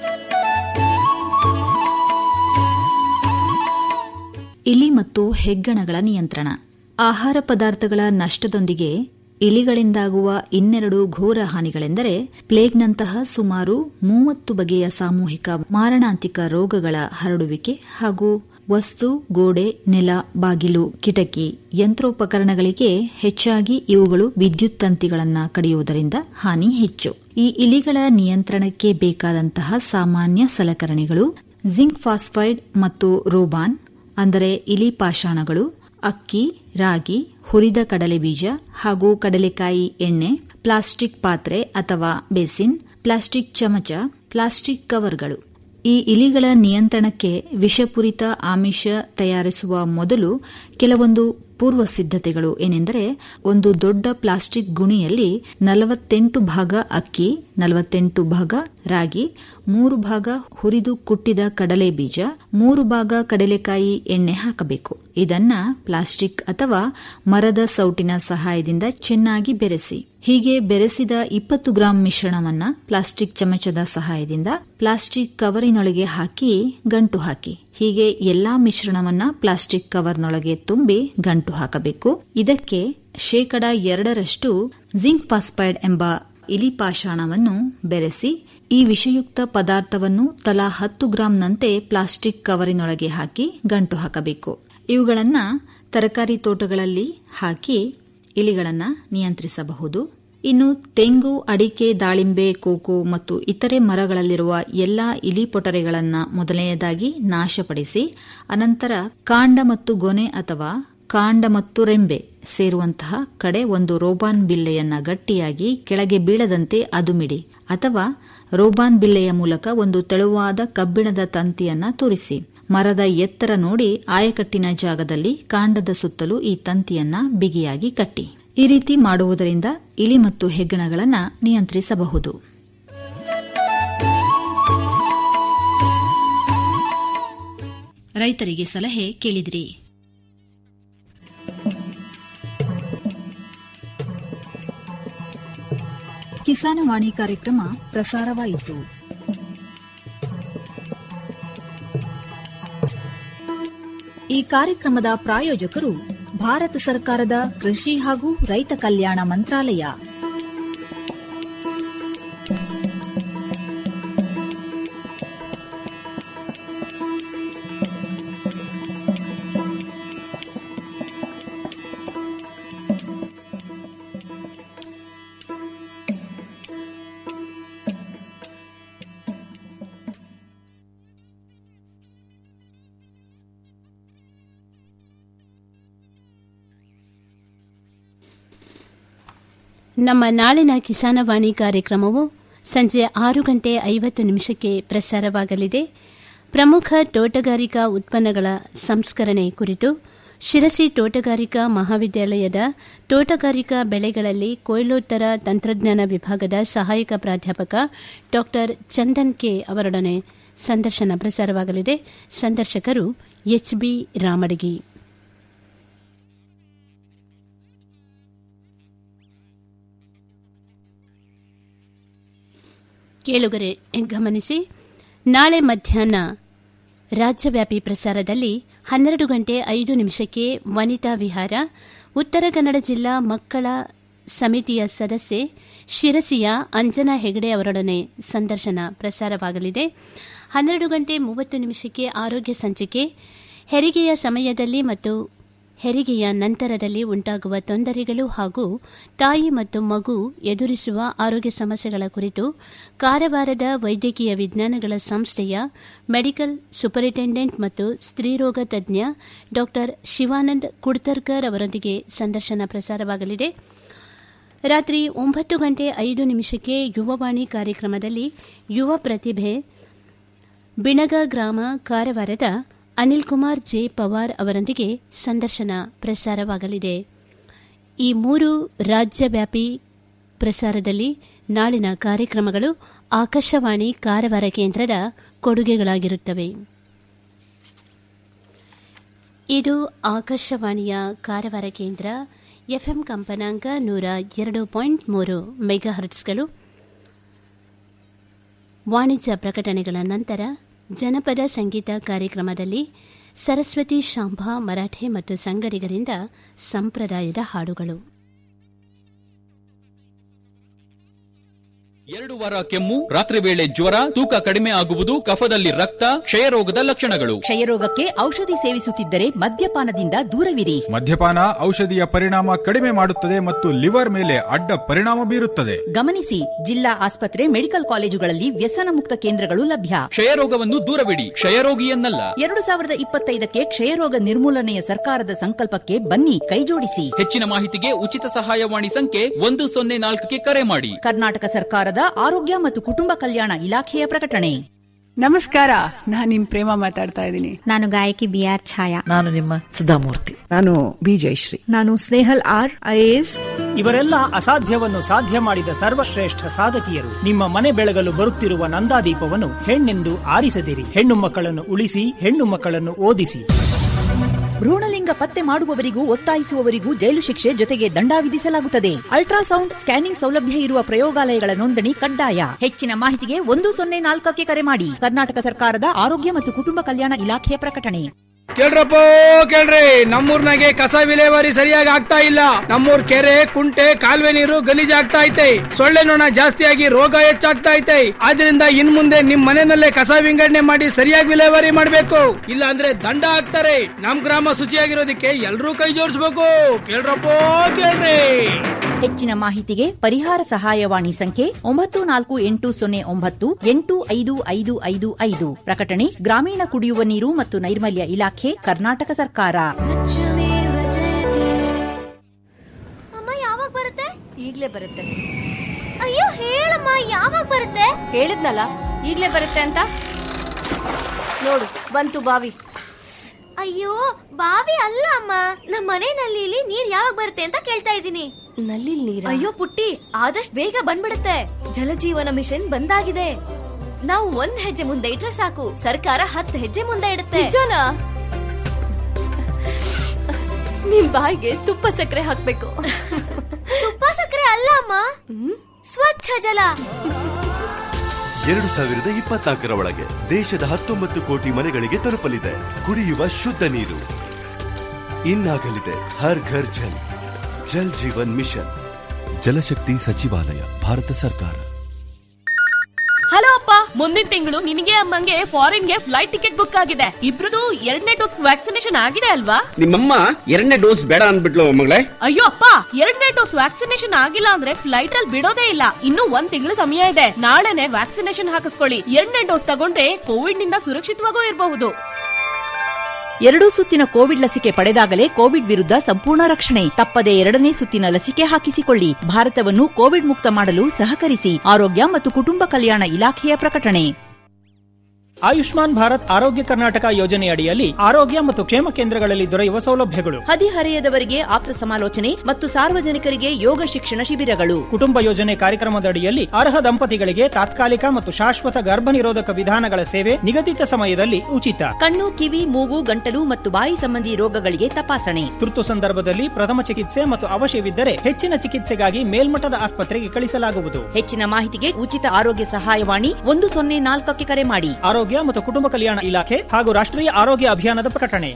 ಇಲಿ ಮತ್ತು ಹೆಗ್ಗಣಗಳ ನಿಯಂತ್ರಣ ಆಹಾರ ಪದಾರ್ಥಗಳ ನಷ್ಟದೊಂದಿಗೆ ಇಲಿಗಳಿಂದಾಗುವ ಇನ್ನೆರಡು ಘೋರ ಹಾನಿಗಳೆಂದರೆ ಪ್ಲೇಗ್ನಂತಹ ಸುಮಾರು ಮೂವತ್ತು ಬಗೆಯ ಸಾಮೂಹಿಕ ಮಾರಣಾಂತಿಕ ರೋಗಗಳ ಹರಡುವಿಕೆ ಹಾಗೂ ವಸ್ತು ಗೋಡೆ ನೆಲ ಬಾಗಿಲು ಕಿಟಕಿ ಯಂತ್ರೋಪಕರಣಗಳಿಗೆ ಹೆಚ್ಚಾಗಿ ಇವುಗಳು ವಿದ್ಯುತ್ ತಂತಿಗಳನ್ನು ಕಡಿಯುವುದರಿಂದ ಹಾನಿ ಹೆಚ್ಚು ಈ ಇಲಿಗಳ ನಿಯಂತ್ರಣಕ್ಕೆ ಬೇಕಾದಂತಹ ಸಾಮಾನ್ಯ ಸಲಕರಣೆಗಳು ಜಿಂಕ್ ಫಾಸ್ಫೈಡ್ ಮತ್ತು ರೋಬಾನ್ ಅಂದರೆ ಇಲಿ ಪಾಷಾಣಗಳು ಅಕ್ಕಿ ರಾಗಿ ಹುರಿದ ಕಡಲೆ ಬೀಜ ಹಾಗೂ ಕಡಲೆಕಾಯಿ ಎಣ್ಣೆ ಪ್ಲಾಸ್ಟಿಕ್ ಪಾತ್ರೆ ಅಥವಾ ಬೇಸಿನ್ ಪ್ಲಾಸ್ಟಿಕ್ ಚಮಚ ಪ್ಲಾಸ್ಟಿಕ್ ಕವರ್ಗಳು ಈ ಇಲಿಗಳ ನಿಯಂತ್ರಣಕ್ಕೆ ವಿಷಪೂರಿತ ಆಮಿಷ ತಯಾರಿಸುವ ಮೊದಲು ಕೆಲವೊಂದು ಪೂರ್ವ ಸಿದ್ಧತೆಗಳು ಏನೆಂದರೆ ಒಂದು ದೊಡ್ಡ ಪ್ಲಾಸ್ಟಿಕ್ ಗುಣಿಯಲ್ಲಿ ನಲವತ್ತೆಂಟು ಭಾಗ ಅಕ್ಕಿ ನಲವತ್ತೆಂಟು ಭಾಗ ರಾಗಿ ಮೂರು ಭಾಗ ಹುರಿದು ಕುಟ್ಟಿದ ಕಡಲೆ ಬೀಜ ಮೂರು ಭಾಗ ಕಡಲೆಕಾಯಿ ಎಣ್ಣೆ ಹಾಕಬೇಕು ಇದನ್ನ ಪ್ಲಾಸ್ಟಿಕ್ ಅಥವಾ ಮರದ ಸೌಟಿನ ಸಹಾಯದಿಂದ ಚೆನ್ನಾಗಿ ಬೆರೆಸಿ ಹೀಗೆ ಬೆರೆಸಿದ ಇಪ್ಪತ್ತು ಗ್ರಾಂ ಮಿಶ್ರಣವನ್ನ ಪ್ಲಾಸ್ಟಿಕ್ ಚಮಚದ ಸಹಾಯದಿಂದ ಪ್ಲಾಸ್ಟಿಕ್ ಕವರಿನೊಳಗೆ ಹಾಕಿ ಗಂಟು ಹಾಕಿ ಹೀಗೆ ಎಲ್ಲಾ ಮಿಶ್ರಣವನ್ನ ಪ್ಲಾಸ್ಟಿಕ್ ಕವರ್ನೊಳಗೆ ತುಂಬಿ ಗಂಟು ಹಾಕಬೇಕು ಇದಕ್ಕೆ ಶೇಕಡ ಎರಡರಷ್ಟು ಜಿಂಕ್ ಪಾಸ್ಪೈಡ್ ಎಂಬ ಇಲಿ ಪಾಷಾಣವನ್ನು ಬೆರೆಸಿ ಈ ವಿಷಯುಕ್ತ ಪದಾರ್ಥವನ್ನು ತಲಾ ಹತ್ತು ಗ್ರಾಂನಂತೆ ಪ್ಲಾಸ್ಟಿಕ್ ಕವರಿನೊಳಗೆ ಹಾಕಿ ಗಂಟು ಹಾಕಬೇಕು ಇವುಗಳನ್ನು ತರಕಾರಿ ತೋಟಗಳಲ್ಲಿ ಹಾಕಿ ಇಲಿಗಳನ್ನು ನಿಯಂತ್ರಿಸಬಹುದು ಇನ್ನು ತೆಂಗು ಅಡಿಕೆ ದಾಳಿಂಬೆ ಕೋಕೋ ಮತ್ತು ಇತರೆ ಮರಗಳಲ್ಲಿರುವ ಎಲ್ಲಾ ಇಲಿ ಪೊಟರೆಗಳನ್ನು ಮೊದಲನೆಯದಾಗಿ ನಾಶಪಡಿಸಿ ಅನಂತರ ಕಾಂಡ ಮತ್ತು ಗೊನೆ ಅಥವಾ ಕಾಂಡ ಮತ್ತು ರೆಂಬೆ ಸೇರುವಂತಹ ಕಡೆ ಒಂದು ರೋಬಾನ್ ಬಿಲ್ಲೆಯನ್ನ ಗಟ್ಟಿಯಾಗಿ ಕೆಳಗೆ ಬೀಳದಂತೆ ಅದುಮಿಡಿ ಅಥವಾ ರೋಬಾನ್ ಬಿಲ್ಲೆಯ ಮೂಲಕ ಒಂದು ತೆಳುವಾದ ಕಬ್ಬಿಣದ ತಂತಿಯನ್ನ ತೋರಿಸಿ ಮರದ ಎತ್ತರ ನೋಡಿ ಆಯಕಟ್ಟಿನ ಜಾಗದಲ್ಲಿ ಕಾಂಡದ ಸುತ್ತಲೂ ಈ ತಂತಿಯನ್ನ ಬಿಗಿಯಾಗಿ ಕಟ್ಟಿ ಈ ರೀತಿ ಮಾಡುವುದರಿಂದ ಇಲಿ ಮತ್ತು ಹೆಗ್ಗಣಗಳನ್ನು ನಿಯಂತ್ರಿಸಬಹುದು ರೈತರಿಗೆ ಸಲಹೆ ಕೇಳಿದ್ರಿ ಕಿಸಾನವಾಣಿ ಕಾರ್ಯಕ್ರಮ ಪ್ರಸಾರವಾಯಿತು ಈ ಕಾರ್ಯಕ್ರಮದ ಪ್ರಾಯೋಜಕರು ಭಾರತ ಸರ್ಕಾರದ ಕೃಷಿ ಹಾಗೂ ರೈತ ಕಲ್ಯಾಣ ಮಂತ್ರಾಲಯ ನಮ್ಮ ನಾಳಿನ ಕಿಸಾನವಾಣಿ ಕಾರ್ಯಕ್ರಮವು ಸಂಜೆ ಆರು ಗಂಟೆ ಐವತ್ತು ನಿಮಿಷಕ್ಕೆ ಪ್ರಸಾರವಾಗಲಿದೆ ಪ್ರಮುಖ ತೋಟಗಾರಿಕಾ ಉತ್ಪನ್ನಗಳ ಸಂಸ್ಕರಣೆ ಕುರಿತು ಶಿರಸಿ ತೋಟಗಾರಿಕಾ ಮಹಾವಿದ್ಯಾಲಯದ ತೋಟಗಾರಿಕಾ ಬೆಳೆಗಳಲ್ಲಿ ಕೊಯ್ಲೋತ್ತರ ತಂತ್ರಜ್ಞಾನ ವಿಭಾಗದ ಸಹಾಯಕ ಪ್ರಾಧ್ಯಾಪಕ ಡಾ ಚಂದನ್ ಕೆ ಅವರೊಡನೆ ಸಂದರ್ಶನ ಪ್ರಸಾರವಾಗಲಿದೆ ಸಂದರ್ಶಕರು ಎಚ್ಬಿ ರಾಮಡಗಿ ಕೇಳುಗರೆ ಗಮನಿಸಿ ನಾಳೆ ಮಧ್ಯಾಹ್ನ ರಾಜ್ಯವ್ಯಾಪಿ ಪ್ರಸಾರದಲ್ಲಿ ಹನ್ನೆರಡು ಗಂಟೆ ಐದು ನಿಮಿಷಕ್ಕೆ ವನಿತಾ ವಿಹಾರ ಉತ್ತರ ಕನ್ನಡ ಜಿಲ್ಲಾ ಮಕ್ಕಳ ಸಮಿತಿಯ ಸದಸ್ಯೆ ಶಿರಸಿಯ ಅಂಜನಾ ಹೆಗಡೆ ಅವರೊಡನೆ ಸಂದರ್ಶನ ಪ್ರಸಾರವಾಗಲಿದೆ ಹನ್ನೆರಡು ಗಂಟೆ ಮೂವತ್ತು ನಿಮಿಷಕ್ಕೆ ಆರೋಗ್ಯ ಸಂಚಿಕೆ ಹೆರಿಗೆಯ ಸಮಯದಲ್ಲಿ ಮತ್ತು ಹೆರಿಗೆಯ ನಂತರದಲ್ಲಿ ಉಂಟಾಗುವ ತೊಂದರೆಗಳು ಹಾಗೂ ತಾಯಿ ಮತ್ತು ಮಗು ಎದುರಿಸುವ ಆರೋಗ್ಯ ಸಮಸ್ಯೆಗಳ ಕುರಿತು ಕಾರವಾರದ ವೈದ್ಯಕೀಯ ವಿಜ್ಞಾನಗಳ ಸಂಸ್ಥೆಯ ಮೆಡಿಕಲ್ ಸೂಪರಿಂಟೆಂಡೆಂಟ್ ಮತ್ತು ಸ್ತ್ರೀರೋಗ ತಜ್ಞ ಡಾ ಶಿವಾನಂದ್ ಕುಡ್ತರ್ಕರ್ ಅವರೊಂದಿಗೆ ಸಂದರ್ಶನ ಪ್ರಸಾರವಾಗಲಿದೆ ರಾತ್ರಿ ಒಂಬತ್ತು ಗಂಟೆ ಐದು ನಿಮಿಷಕ್ಕೆ ಯುವವಾಣಿ ಕಾರ್ಯಕ್ರಮದಲ್ಲಿ ಯುವ ಪ್ರತಿಭೆ ಬಿಣಗ ಗ್ರಾಮ ಕಾರವಾರದ ಅನಿಲ್ ಕುಮಾರ್ ಜೆ ಪವಾರ್ ಅವರೊಂದಿಗೆ ಸಂದರ್ಶನ ಪ್ರಸಾರವಾಗಲಿದೆ ಈ ಮೂರು ರಾಜ್ಯವ್ಯಾಪಿ ಪ್ರಸಾರದಲ್ಲಿ ನಾಳಿನ ಕಾರ್ಯಕ್ರಮಗಳು ಆಕಾಶವಾಣಿ ಕಾರವಾರ ಕೇಂದ್ರದ ಕೊಡುಗೆಗಳಾಗಿರುತ್ತವೆ ಇದು ಆಕಾಶವಾಣಿಯ ಕಾರವಾರ ಕೇಂದ್ರ ಎಫ್ಎಂ ಕಂಪನಾಂಕ ನೂರ ಎರಡು ಪಾಯಿಂಟ್ ಮೂರು ಮೆಗಾಹರ್ಟ್ಸ್ಗಳು ವಾಣಿಜ್ಯ ಪ್ರಕಟಣೆಗಳ ನಂತರ ಜನಪದ ಸಂಗೀತ ಕಾರ್ಯಕ್ರಮದಲ್ಲಿ ಸರಸ್ವತಿ ಶಾಂಭಾ ಮರಾಠೆ ಮತ್ತು ಸಂಗಡಿಗರಿಂದ ಸಂಪ್ರದಾಯದ ಹಾಡುಗಳು ಎರಡು ವಾರ ಕೆಮ್ಮು ರಾತ್ರಿ ವೇಳೆ ಜ್ವರ ತೂಕ ಕಡಿಮೆ ಆಗುವುದು ಕಫದಲ್ಲಿ ರಕ್ತ ಕ್ಷಯರೋಗದ ಲಕ್ಷಣಗಳು ಕ್ಷಯರೋಗಕ್ಕೆ ಔಷಧಿ ಸೇವಿಸುತ್ತಿದ್ದರೆ ಮದ್ಯಪಾನದಿಂದ ದೂರವಿರಿ ಮದ್ಯಪಾನ ಔಷಧಿಯ ಪರಿಣಾಮ ಕಡಿಮೆ ಮಾಡುತ್ತದೆ ಮತ್ತು ಲಿವರ್ ಮೇಲೆ ಅಡ್ಡ ಪರಿಣಾಮ ಬೀರುತ್ತದೆ ಗಮನಿಸಿ ಜಿಲ್ಲಾ ಆಸ್ಪತ್ರೆ ಮೆಡಿಕಲ್ ಕಾಲೇಜುಗಳಲ್ಲಿ ವ್ಯಸನ ಮುಕ್ತ ಕೇಂದ್ರಗಳು ಲಭ್ಯ ಕ್ಷಯರೋಗವನ್ನು ದೂರವಿಡಿ ಕ್ಷಯರೋಗಿಯನ್ನಲ್ಲ ಎರಡು ಸಾವಿರದ ಇಪ್ಪತ್ತೈದಕ್ಕೆ ಕ್ಷಯರೋಗ ನಿರ್ಮೂಲನೆಯ ಸರ್ಕಾರದ ಸಂಕಲ್ಪಕ್ಕೆ ಬನ್ನಿ ಕೈಜೋಡಿಸಿ ಹೆಚ್ಚಿನ ಮಾಹಿತಿಗೆ ಉಚಿತ ಸಹಾಯವಾಣಿ ಸಂಖ್ಯೆ ಒಂದು ಸೊನ್ನೆ ನಾಲ್ಕಕ್ಕೆ ಕರೆ ಮಾಡಿ ಕರ್ನಾಟಕ ಸರ್ಕಾರದ ಆರೋಗ್ಯ ಮತ್ತು ಕುಟುಂಬ ಕಲ್ಯಾಣ ಇಲಾಖೆಯ ಪ್ರಕಟಣೆ ನಮಸ್ಕಾರ ನಾನು ನಿಮ್ ಪ್ರೇಮ ಮಾತಾಡ್ತಾ ಇದ್ದೀನಿ ನಾನು ಗಾಯಕಿ ಬಿ ಆರ್ ಛಾಯಾ ನಾನು ನಿಮ್ಮ ಸುಧಾಮೂರ್ತಿ ನಾನು ಬಿ ಜಯಶ್ರೀ ನಾನು ಸ್ನೇಹಲ್ ಆರ್ ಐಎಎಸ್ ಇವರೆಲ್ಲ ಅಸಾಧ್ಯವನ್ನು ಸಾಧ್ಯ ಮಾಡಿದ ಸರ್ವಶ್ರೇಷ್ಠ ಸಾಧಕಿಯರು ನಿಮ್ಮ ಮನೆ ಬೆಳಗಲು ಬರುತ್ತಿರುವ ನಂದಾದೀಪವನ್ನು ಹೆಣ್ಣೆಂದು ಆರಿಸದಿರಿ ಹೆಣ್ಣು ಮಕ್ಕಳನ್ನು ಉಳಿಸಿ ಹೆಣ್ಣು ಮಕ್ಕಳನ್ನು ಓದಿಸಿ ಭ್ರೂಣಲಿಂಗ ಪತ್ತೆ ಮಾಡುವವರಿಗೂ ಒತ್ತಾಯಿಸುವವರಿಗೂ ಜೈಲು ಶಿಕ್ಷೆ ಜೊತೆಗೆ ದಂಡ ವಿಧಿಸಲಾಗುತ್ತದೆ ಅಲ್ಟ್ರಾಸೌಂಡ್ ಸ್ಕ್ಯಾನಿಂಗ್ ಸೌಲಭ್ಯ ಇರುವ ಪ್ರಯೋಗಾಲಯಗಳ ನೋಂದಣಿ ಕಡ್ಡಾಯ ಹೆಚ್ಚಿನ ಮಾಹಿತಿಗೆ ಒಂದು ಸೊನ್ನೆ ನಾಲ್ಕಕ್ಕೆ ಕರೆ ಮಾಡಿ ಕರ್ನಾಟಕ ಸರ್ಕಾರದ ಆರೋಗ್ಯ ಮತ್ತು ಕುಟುಂಬ ಕಲ್ಯಾಣ ಇಲಾಖೆಯ ಪ್ರಕಟಣೆ ಕೇಳ್ರಪ್ಪ ಕೇಳ್ರಿ ನಮ್ಮೂರ್ನಾಗೆ ಕಸ ವಿಲೇವಾರಿ ಸರಿಯಾಗಿ ಆಗ್ತಾ ಇಲ್ಲ ನಮ್ಮೂರ್ ಕೆರೆ ಕುಂಟೆ ಕಾಲುವೆ ನೀರು ಗಲೀಜ್ ಆಗ್ತಾ ಐತೆ ಸೊಳ್ಳೆ ನೊಣ ಜಾಸ್ತಿಯಾಗಿ ರೋಗ ಹೆಚ್ಚಾಗ್ತಾ ಐತೆ ಆದ್ರಿಂದ ಇನ್ ಮುಂದೆ ನಿಮ್ ಮನೆಯಲ್ಲೇ ಕಸ ವಿಂಗಡಣೆ ಮಾಡಿ ಸರಿಯಾಗಿ ವಿಲೇವಾರಿ ಮಾಡ್ಬೇಕು ಇಲ್ಲ ಅಂದ್ರೆ ದಂಡ ಹಾಕ್ತಾರೆ ನಮ್ ಗ್ರಾಮ ಶುಚಿಯಾಗಿರೋದಕ್ಕೆ ಎಲ್ರೂ ಕೈ ಜೋಡಿಸ್ಬೇಕು ಕೇಳ್ರಪ್ಪ ಕೇಳ್ರಿ ಹೆಚ್ಚಿನ ಮಾಹಿತಿಗೆ ಪರಿಹಾರ ಸಹಾಯವಾಣಿ ಸಂಖ್ಯೆ ಒಂಬತ್ತು ನಾಲ್ಕು ಎಂಟು ಸೊನ್ನೆ ಒಂಬತ್ತು ಎಂಟು ಐದು ಐದು ಐದು ಐದು ಪ್ರಕಟಣೆ ಗ್ರಾಮೀಣ ಕುಡಿಯುವ ನೀರು ಮತ್ತು ನೈರ್ಮಲ್ಯ ಇಲಾಖೆ ಕರ್ನಾಟಕ ಸರ್ಕಾರ ಅಮ್ಮ ಯಾವಾಗ ಬರುತ್ತೆ ಈಗ್ಲೇ ಬರುತ್ತೆ ಅಯ್ಯೋ ಹೇಳಮ್ಮ ಯಾವಾಗ ಬರುತ್ತೆ ಹೇಳಿದ್ನಲ್ಲ ಈಗ್ಲೇ ಬರುತ್ತೆ ಅಂತ ನೋಡು ಬಂತು ಬಾವಿ ಅಯ್ಯೋ ಬಾವಿ ಅಲ್ಲ ಅಮ್ಮ ನಮ್ಮ ಮನೆ ನಲ್ಲಿಲಿ ನೀರ್ ಯಾವಾಗ ಬರುತ್ತೆ ಅಂತ ಕೇಳ್ತಾ ಇದ್ದೀನಿ ನಲ್ಲಿ ನೀರ ಅಯ್ಯೋ ಪುಟ್ಟಿ ಆದಷ್ಟು ಬೇಗ ಬಂದ್ಬಿಡುತ್ತೆ ಜಲಜೀವನ ಮಿಷನ್ ಬಂದಾಗಿದೆ ನಾವು ಒಂದ್ ಹೆಜ್ಜೆ ಮುಂದೆ ಇಟ್ರೆ ಸಾಕು ಸರ್ಕಾರ ಹತ್ತು ಹೆಜ್ಜೆ ಮುಂದೆ ಇಡುತ್ತೆ ನಿಜನಾ ನಿಮ್ ಬಾಯಿಗೆ ತುಪ್ಪ ಸಕ್ಕರೆ ಹಾಕ್ಬೇಕು ತುಪ್ಪ ಸಕ್ಕರೆ ಅಲ್ಲ ಅಮ್ಮ ಸ್ವಚ್ಛ ಜಲ ಎರಡು ಸಾವಿರದ ಇಪ್ಪತ್ನಾಲ್ಕರ ಒಳಗೆ ದೇಶದ ಹತ್ತೊಂಬತ್ತು ಕೋಟಿ ಮನೆಗಳಿಗೆ ತಲುಪಲಿದೆ ಕುಡಿಯುವ ಶುದ್ಧ ನೀರು ಇನ್ನಾಗಲಿದೆ ಹರ್ ಘರ್ ಜಲ್ ಜಲ್ ಜೀವನ್ ಮಿಷನ್ ಜಲಶಕ್ತಿ ಸಚಿವಾಲಯ ಭಾರತ ಸರ್ಕಾರ ಹಲೋ ಅಪ್ಪ ಮುಂದಿನ ತಿಂಗಳು ನಿನಗೆ ಅಮ್ಮಂಗೆ ಫಾರಿನ್ಗೆ ಫ್ಲೈಟ್ ಟಿಕೆಟ್ ಬುಕ್ ಆಗಿದೆ ಇಬ್ರದು ಎರಡನೇ ಡೋಸ್ ವ್ಯಾಕ್ಸಿನೇಷನ್ ಆಗಿದೆ ಅಲ್ವಾ ನಿಮ್ಮಮ್ಮ ಎರಡನೇ ಡೋಸ್ ಬೇಡ ಅಂದ್ಬಿಟ್ಲು ಮಗಳೇ ಅಯ್ಯೋ ಅಪ್ಪ ಎರಡನೇ ಡೋಸ್ ವ್ಯಾಕ್ಸಿನೇಷನ್ ಆಗಿಲ್ಲ ಅಂದ್ರೆ ಫ್ಲೈಟ್ ಅಲ್ಲಿ ಬಿಡೋದೇ ಇಲ್ಲ ಇನ್ನು ಒಂದ್ ತಿಂಗಳು ಸಮಯ ಇದೆ ನಾಳೆನೆ ವ್ಯಾಕ್ಸಿನೇಷನ್ ಹಾಕಿಸ್ಕೊಳ್ಳಿ ಎರಡನೇ ಡೋಸ್ ತಗೊಂಡ್ರೆ ಕೋವಿಡ್ ನಿಂದ ಸುರಕ್ಷಿತವಾಗೂ ಇರಬಹುದು ಎರಡೂ ಸುತ್ತಿನ ಕೋವಿಡ್ ಲಸಿಕೆ ಪಡೆದಾಗಲೇ ಕೋವಿಡ್ ವಿರುದ್ಧ ಸಂಪೂರ್ಣ ರಕ್ಷಣೆ ತಪ್ಪದೆ ಎರಡನೇ ಸುತ್ತಿನ ಲಸಿಕೆ ಹಾಕಿಸಿಕೊಳ್ಳಿ ಭಾರತವನ್ನು ಕೋವಿಡ್ ಮುಕ್ತ ಮಾಡಲು ಸಹಕರಿಸಿ ಆರೋಗ್ಯ ಮತ್ತು ಕುಟುಂಬ ಕಲ್ಯಾಣ ಇಲಾಖೆಯ ಪ್ರಕಟಣೆ ಆಯುಷ್ಮಾನ್ ಭಾರತ್ ಆರೋಗ್ಯ ಕರ್ನಾಟಕ ಯೋಜನೆಯಡಿಯಲ್ಲಿ ಆರೋಗ್ಯ ಮತ್ತು ಕ್ಷೇಮ ಕೇಂದ್ರಗಳಲ್ಲಿ ದೊರೆಯುವ ಸೌಲಭ್ಯಗಳು ಹದಿಹರೆಯದವರಿಗೆ ಆಪ್ತ ಸಮಾಲೋಚನೆ ಮತ್ತು ಸಾರ್ವಜನಿಕರಿಗೆ ಯೋಗ ಶಿಕ್ಷಣ ಶಿಬಿರಗಳು ಕುಟುಂಬ ಯೋಜನೆ ಕಾರ್ಯಕ್ರಮದಡಿಯಲ್ಲಿ ಅರ್ಹ ದಂಪತಿಗಳಿಗೆ ತಾತ್ಕಾಲಿಕ ಮತ್ತು ಶಾಶ್ವತ ಗರ್ಭ ನಿರೋಧಕ ವಿಧಾನಗಳ ಸೇವೆ ನಿಗದಿತ ಸಮಯದಲ್ಲಿ ಉಚಿತ ಕಣ್ಣು ಕಿವಿ ಮೂಗು ಗಂಟಲು ಮತ್ತು ಬಾಯಿ ಸಂಬಂಧಿ ರೋಗಗಳಿಗೆ ತಪಾಸಣೆ ತುರ್ತು ಸಂದರ್ಭದಲ್ಲಿ ಪ್ರಥಮ ಚಿಕಿತ್ಸೆ ಮತ್ತು ಅವಶ್ಯವಿದ್ದರೆ ಹೆಚ್ಚಿನ ಚಿಕಿತ್ಸೆಗಾಗಿ ಮೇಲ್ಮಟ್ಟದ ಆಸ್ಪತ್ರೆಗೆ ಕಳಿಸಲಾಗುವುದು ಹೆಚ್ಚಿನ ಮಾಹಿತಿಗೆ ಉಚಿತ ಆರೋಗ್ಯ ಸಹಾಯವಾಣಿ ಒಂದು ಸೊನ್ನೆ ನಾಲ್ಕಕ್ಕೆ ಕರೆ ಮಾಡಿ ಆರೋಗ್ಯ ಮತ್ತು ಕುಟುಂಬ ಕಲ್ಯಾಣ ಇಲಾಖೆ ಹಾಗೂ ರಾಷ್ಟ್ರೀಯ ಆರೋಗ್ಯ ಅಭಿಯಾನದ ಪ್ರಕಟಣೆ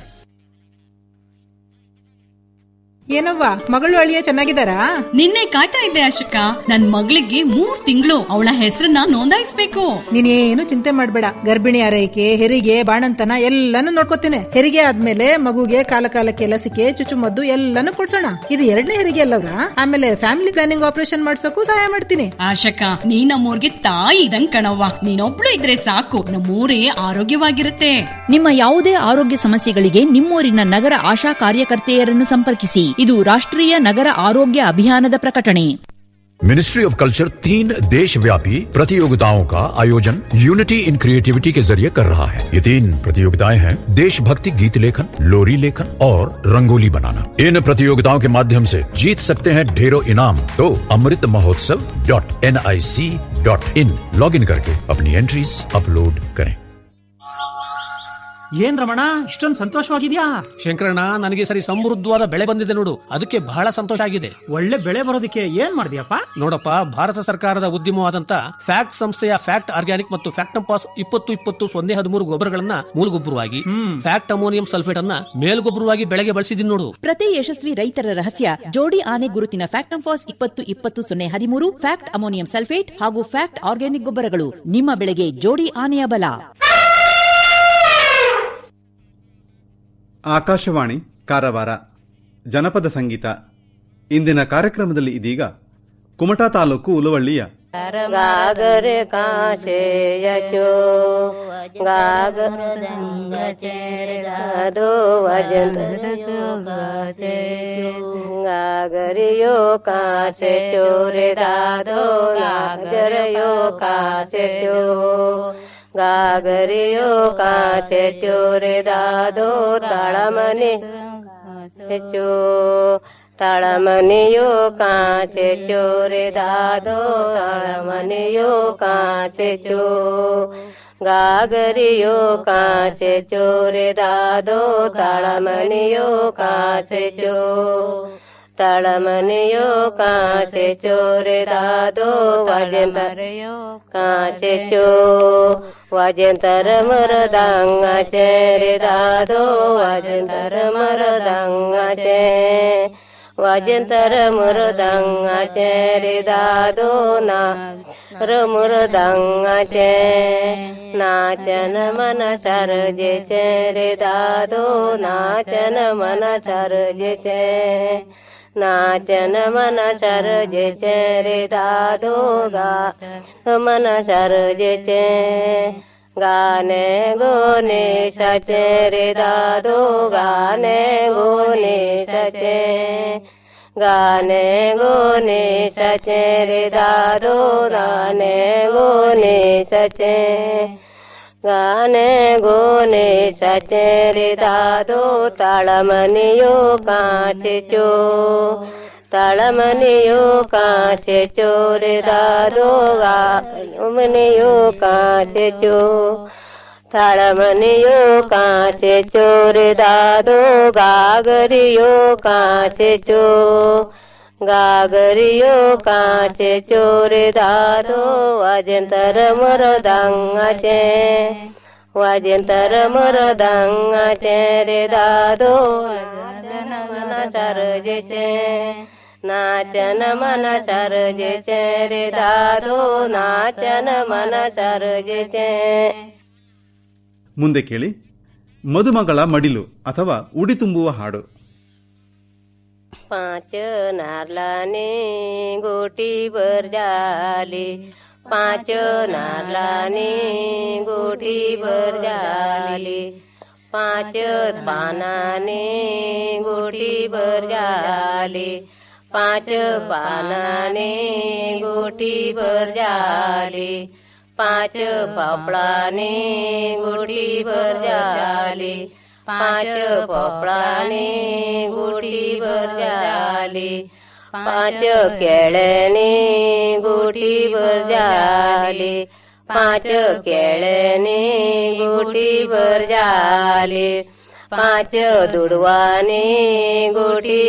ಏನವ್ವ ಮಗಳು ಅಳಿಯ ಚೆನ್ನಾಗಿದ್ದಾರಾ ನಿನ್ನೆ ಕಾಯ್ತಾ ಇದ್ದೆ ಅಶೋಕ ನನ್ ಮಗಳಿಗೆ ಮೂರ್ ತಿಂಗಳು ಅವಳ ಹೆಸರನ್ನ ನೋಂದಾಯಿಸ್ಬೇಕು ನೀನೇನು ಚಿಂತೆ ಮಾಡ್ಬೇಡ ಗರ್ಭಿಣಿ ಆರೈಕೆ ಹೆರಿಗೆ ಬಾಣಂತನ ಎಲ್ಲಾನು ನೋಡ್ಕೋತೇನೆ ಹೆರಿಗೆ ಆದ್ಮೇಲೆ ಮಗುಗೆ ಕಾಲ ಕಾಲಕ್ಕೆ ಲಸಿಕೆ ಚುಚ್ಚುಮದ್ದು ಎಲ್ಲಾನು ಕೊಡ್ಸೋಣ ಇದು ಎರಡನೇ ಹೆರಿಗೆ ಅಲ್ಲವ್ರ ಆಮೇಲೆ ಫ್ಯಾಮಿಲಿ ಪ್ಲಾನಿಂಗ್ ಆಪರೇಷನ್ ಮಾಡ್ಸೋಕು ಸಹಾಯ ಮಾಡ್ತೀನಿ ಆಶಕ ನೀ ನಮ್ಮೂರ್ಗೆ ತಾಯಿ ಇದಂಗ್ ಕಣವ್ವ ನೀನೊಬ್ಳು ಇದ್ರೆ ಸಾಕು ನಮ್ಮೂರೇ ಆರೋಗ್ಯವಾಗಿರುತ್ತೆ ನಿಮ್ಮ ಯಾವುದೇ ಆರೋಗ್ಯ ಸಮಸ್ಯೆಗಳಿಗೆ ನಿಮ್ಮೂರಿನ ನಗರ ಆಶಾ ಕಾರ್ಯಕರ್ತೆಯರನ್ನು ಸಂಪರ್ಕಿಸಿ ಇದು ರಾಷ್ಟ್ರೀಯ ನಗರ ಆರೋಗ್ಯ ಅಭಿಯಾನದ ಪ್ರಕಟಣೆ मिनिस्ट्री ऑफ कल्चर तीन देश व्यापी प्रतियोगिताओं का आयोजन यूनिटी इन क्रिएटिविटी के जरिए कर रहा है ये तीन प्रतियोगिताएं हैं देशभक्ति गीत लेखन लोरी लेखन और रंगोली बनाना इन प्रतियोगिताओं के माध्यम से जीत सकते हैं ढेरों इनाम तो Amrit Mahotsav dot N I C dot in log in करके अपनी एंट्रीज अपलोड करें ಏನ್ ರಮಣ ಇಷ್ಟೊಂದು ಸಂತೋಷವಾಗಿದ್ಯಾ ಶಂಕರಣ್ಣ ನನಗೆ ಸರಿ ಸಮೃದ್ಧವಾದ ಬೆಳೆ ಬಂದಿದೆ ನೋಡು ಅದಕ್ಕೆ ಬಹಳ ಸಂತೋಷ ಆಗಿದೆ ಒಳ್ಳೆ ಬೆಳೆ ಬರೋದಕ್ಕೆ ಏನ್ ಮಾಡಿದ್ಯಪ್ಪ ನೋಡಪ್ಪ ಭಾರತ ಸರ್ಕಾರದ ಉದ್ಯಮವಾದಂತ ಫ್ಯಾಕ್ಟ್ ಸಂಸ್ಥೆಯ ಫ್ಯಾಕ್ಟ್ ಆರ್ಗ್ಯಾನಿಕ್ ಮತ್ತು ಫ್ಯಾಕ್ಟಂಪಾಸ್ ಇಪ್ಪತ್ತು ಇಪ್ಪತ್ತು ಸೊನ್ನೆ ಹದಿಮೂರು ಗೊಬ್ಬರಗಳನ್ನ ಮೂಲಗೊಬ್ಬರವಾಗಿ ಫ್ಯಾಕ್ಟ್ ಅಮೋನಿಯಂ ಸಲ್ಫೇಟ್ ಅನ್ನ ಮೇಲ್ಗೊಬ್ಬರವಾಗಿ ಬೆಳೆಗೆ ಬಳಸಿದೀನಿ ನೋಡು ಪ್ರತಿ ಯಶಸ್ವಿ ರೈತರ ರಹಸ್ಯ ಜೋಡಿ ಆನೆ ಗುರುತಿನ ಫ್ಯಾಕ್ಟಂಫಾಸ್ ಇಪ್ಪತ್ತು ಇಪ್ಪತ್ತು ಸೊನ್ನೆ ಹದಿಮೂರು ಫ್ಯಾಕ್ಟ್ ಅಮೋನಿಯಂ ಸಲ್ಫೇಟ್ ಹಾಗೂ ಫ್ಯಾಕ್ಟ್ ಆರ್ಗ್ಯಾನಿಕ್ ಗೊಬ್ಬರಗಳು ನಿಮ್ಮ ಬೆಳೆಗೆ ಜೋಡಿ ಆನೆಯ ಬಲ ಆಕಾಶವಾಣಿ ಕಾರವಾರ ಜನಪದ ಸಂಗೀತ ಇಂದಿನ ಕಾರ್ಯಕ್ರಮದಲ್ಲಿ ಇದೀಗ ಕುಮಟಾ ತಾಲೂಕು ಉಲವಳ್ಳಿಯ गागर काशे यचो गागर रंग दादो वजन गागरियो काशे चोरे दादो गागरियो काशे चो गागरियो काशे चोरे दादो ताळमने चो ತಾಳಮನೆಯೋ ಕಾಸೆ ಚೋರೆ ದಾದೋ ತಾಳಮನೆಯೋ ಕಾಸೆ ಚೋ ಗಾಗರಿಯೋ ಕಾಸೆ ಚೋರೆ ದಾದೋ ತಾಳಮನೆಯೋ ಕಾಸೆ ಚೋ ತಾಳಮನೆಯೋ ಕಾಸೆ ಚೋರೆ ದಾದೋ ವಾಜಂತರಯೋ ಕಾಸೆ ಚೋ ವಾಜಂತರ ಮರದಂಗ ಚೇರೆ ದಾದೋ ವಾಜಂತರ ಮರದಂಗ ಚೇ ವಾಜಂತರ ಮೃದಂಗ ಚೇರಿ ದಾದೋ ನಾ ಮೃದಂಗ ಚೇ ನಾಚನ ಮನ ಸರ್ಜೆ ಚೇರಿ ದಾದೋ ನಾಚನ ಮನ ಸರ್ಜೆ ಚೇ ನಾಚನ ಮನ ಸರ್ಜೆ ಚೇರಿ ದಾದೋ ಗಾ ಮನ ಸರ್ಜೆ ಚೇ गाने गोने सचे रे दादो गाने गोने सचे गाने गोने सचे रे दादो गाने गोने सचे गाने गोने सचे रे दादो ताळमनियो काचे चो ತಾಳಮನೆಯೋ ಕಾಸೆ ಚೋರೆ ದಾದೋ ಮನೆಯೋ ಕಾಸೆ ಚೋ ತಾಳಮನೆಯೋ ಕಾಸೆ ಚೋರೆ ದಾದೋ ಗಾಗರಿಯೋ ಕಾಸೆ ಚೋ ಗಾಗರಿಯೋ ಕಾಸೆ ಚೋರೆ ದಾದೋ ಅಜಂತರ ಮರದಂಗಚೆ ವಾಜಂತರ ಮರದಂಗಚೆ ರೆ ದಾದೋ ಮನ ಸರ್ಜೆ ನಾಚನ ಮನ ಸರ್ಜೆ ರೆ ದಾದೋ ನಾಚನ ಮನ ಸರ್ಜೆ ಮುಂದೆ ಕೇಳಿ ಮದುಮಗಳ ಮಡಿಲು ಅಥವಾ ಉಡಿ ತುಂಬುವ ಹಾಡು पाच नारलाने गोटी भर झाली पाच नारलाने गोटी भर झाली पाच पानाने गोटी भर झाली पाच पानाने गोटी भर झाली પાંચ પોપડાની ગોટી ભર જાલી પાંચ પોપડાની ગોટી ભર જાલી પાંચ કેળની ગોટી ભર જાલી પાંચ કેળની ગોટી ભર જાલી પાંચ દુડવાની ગોટી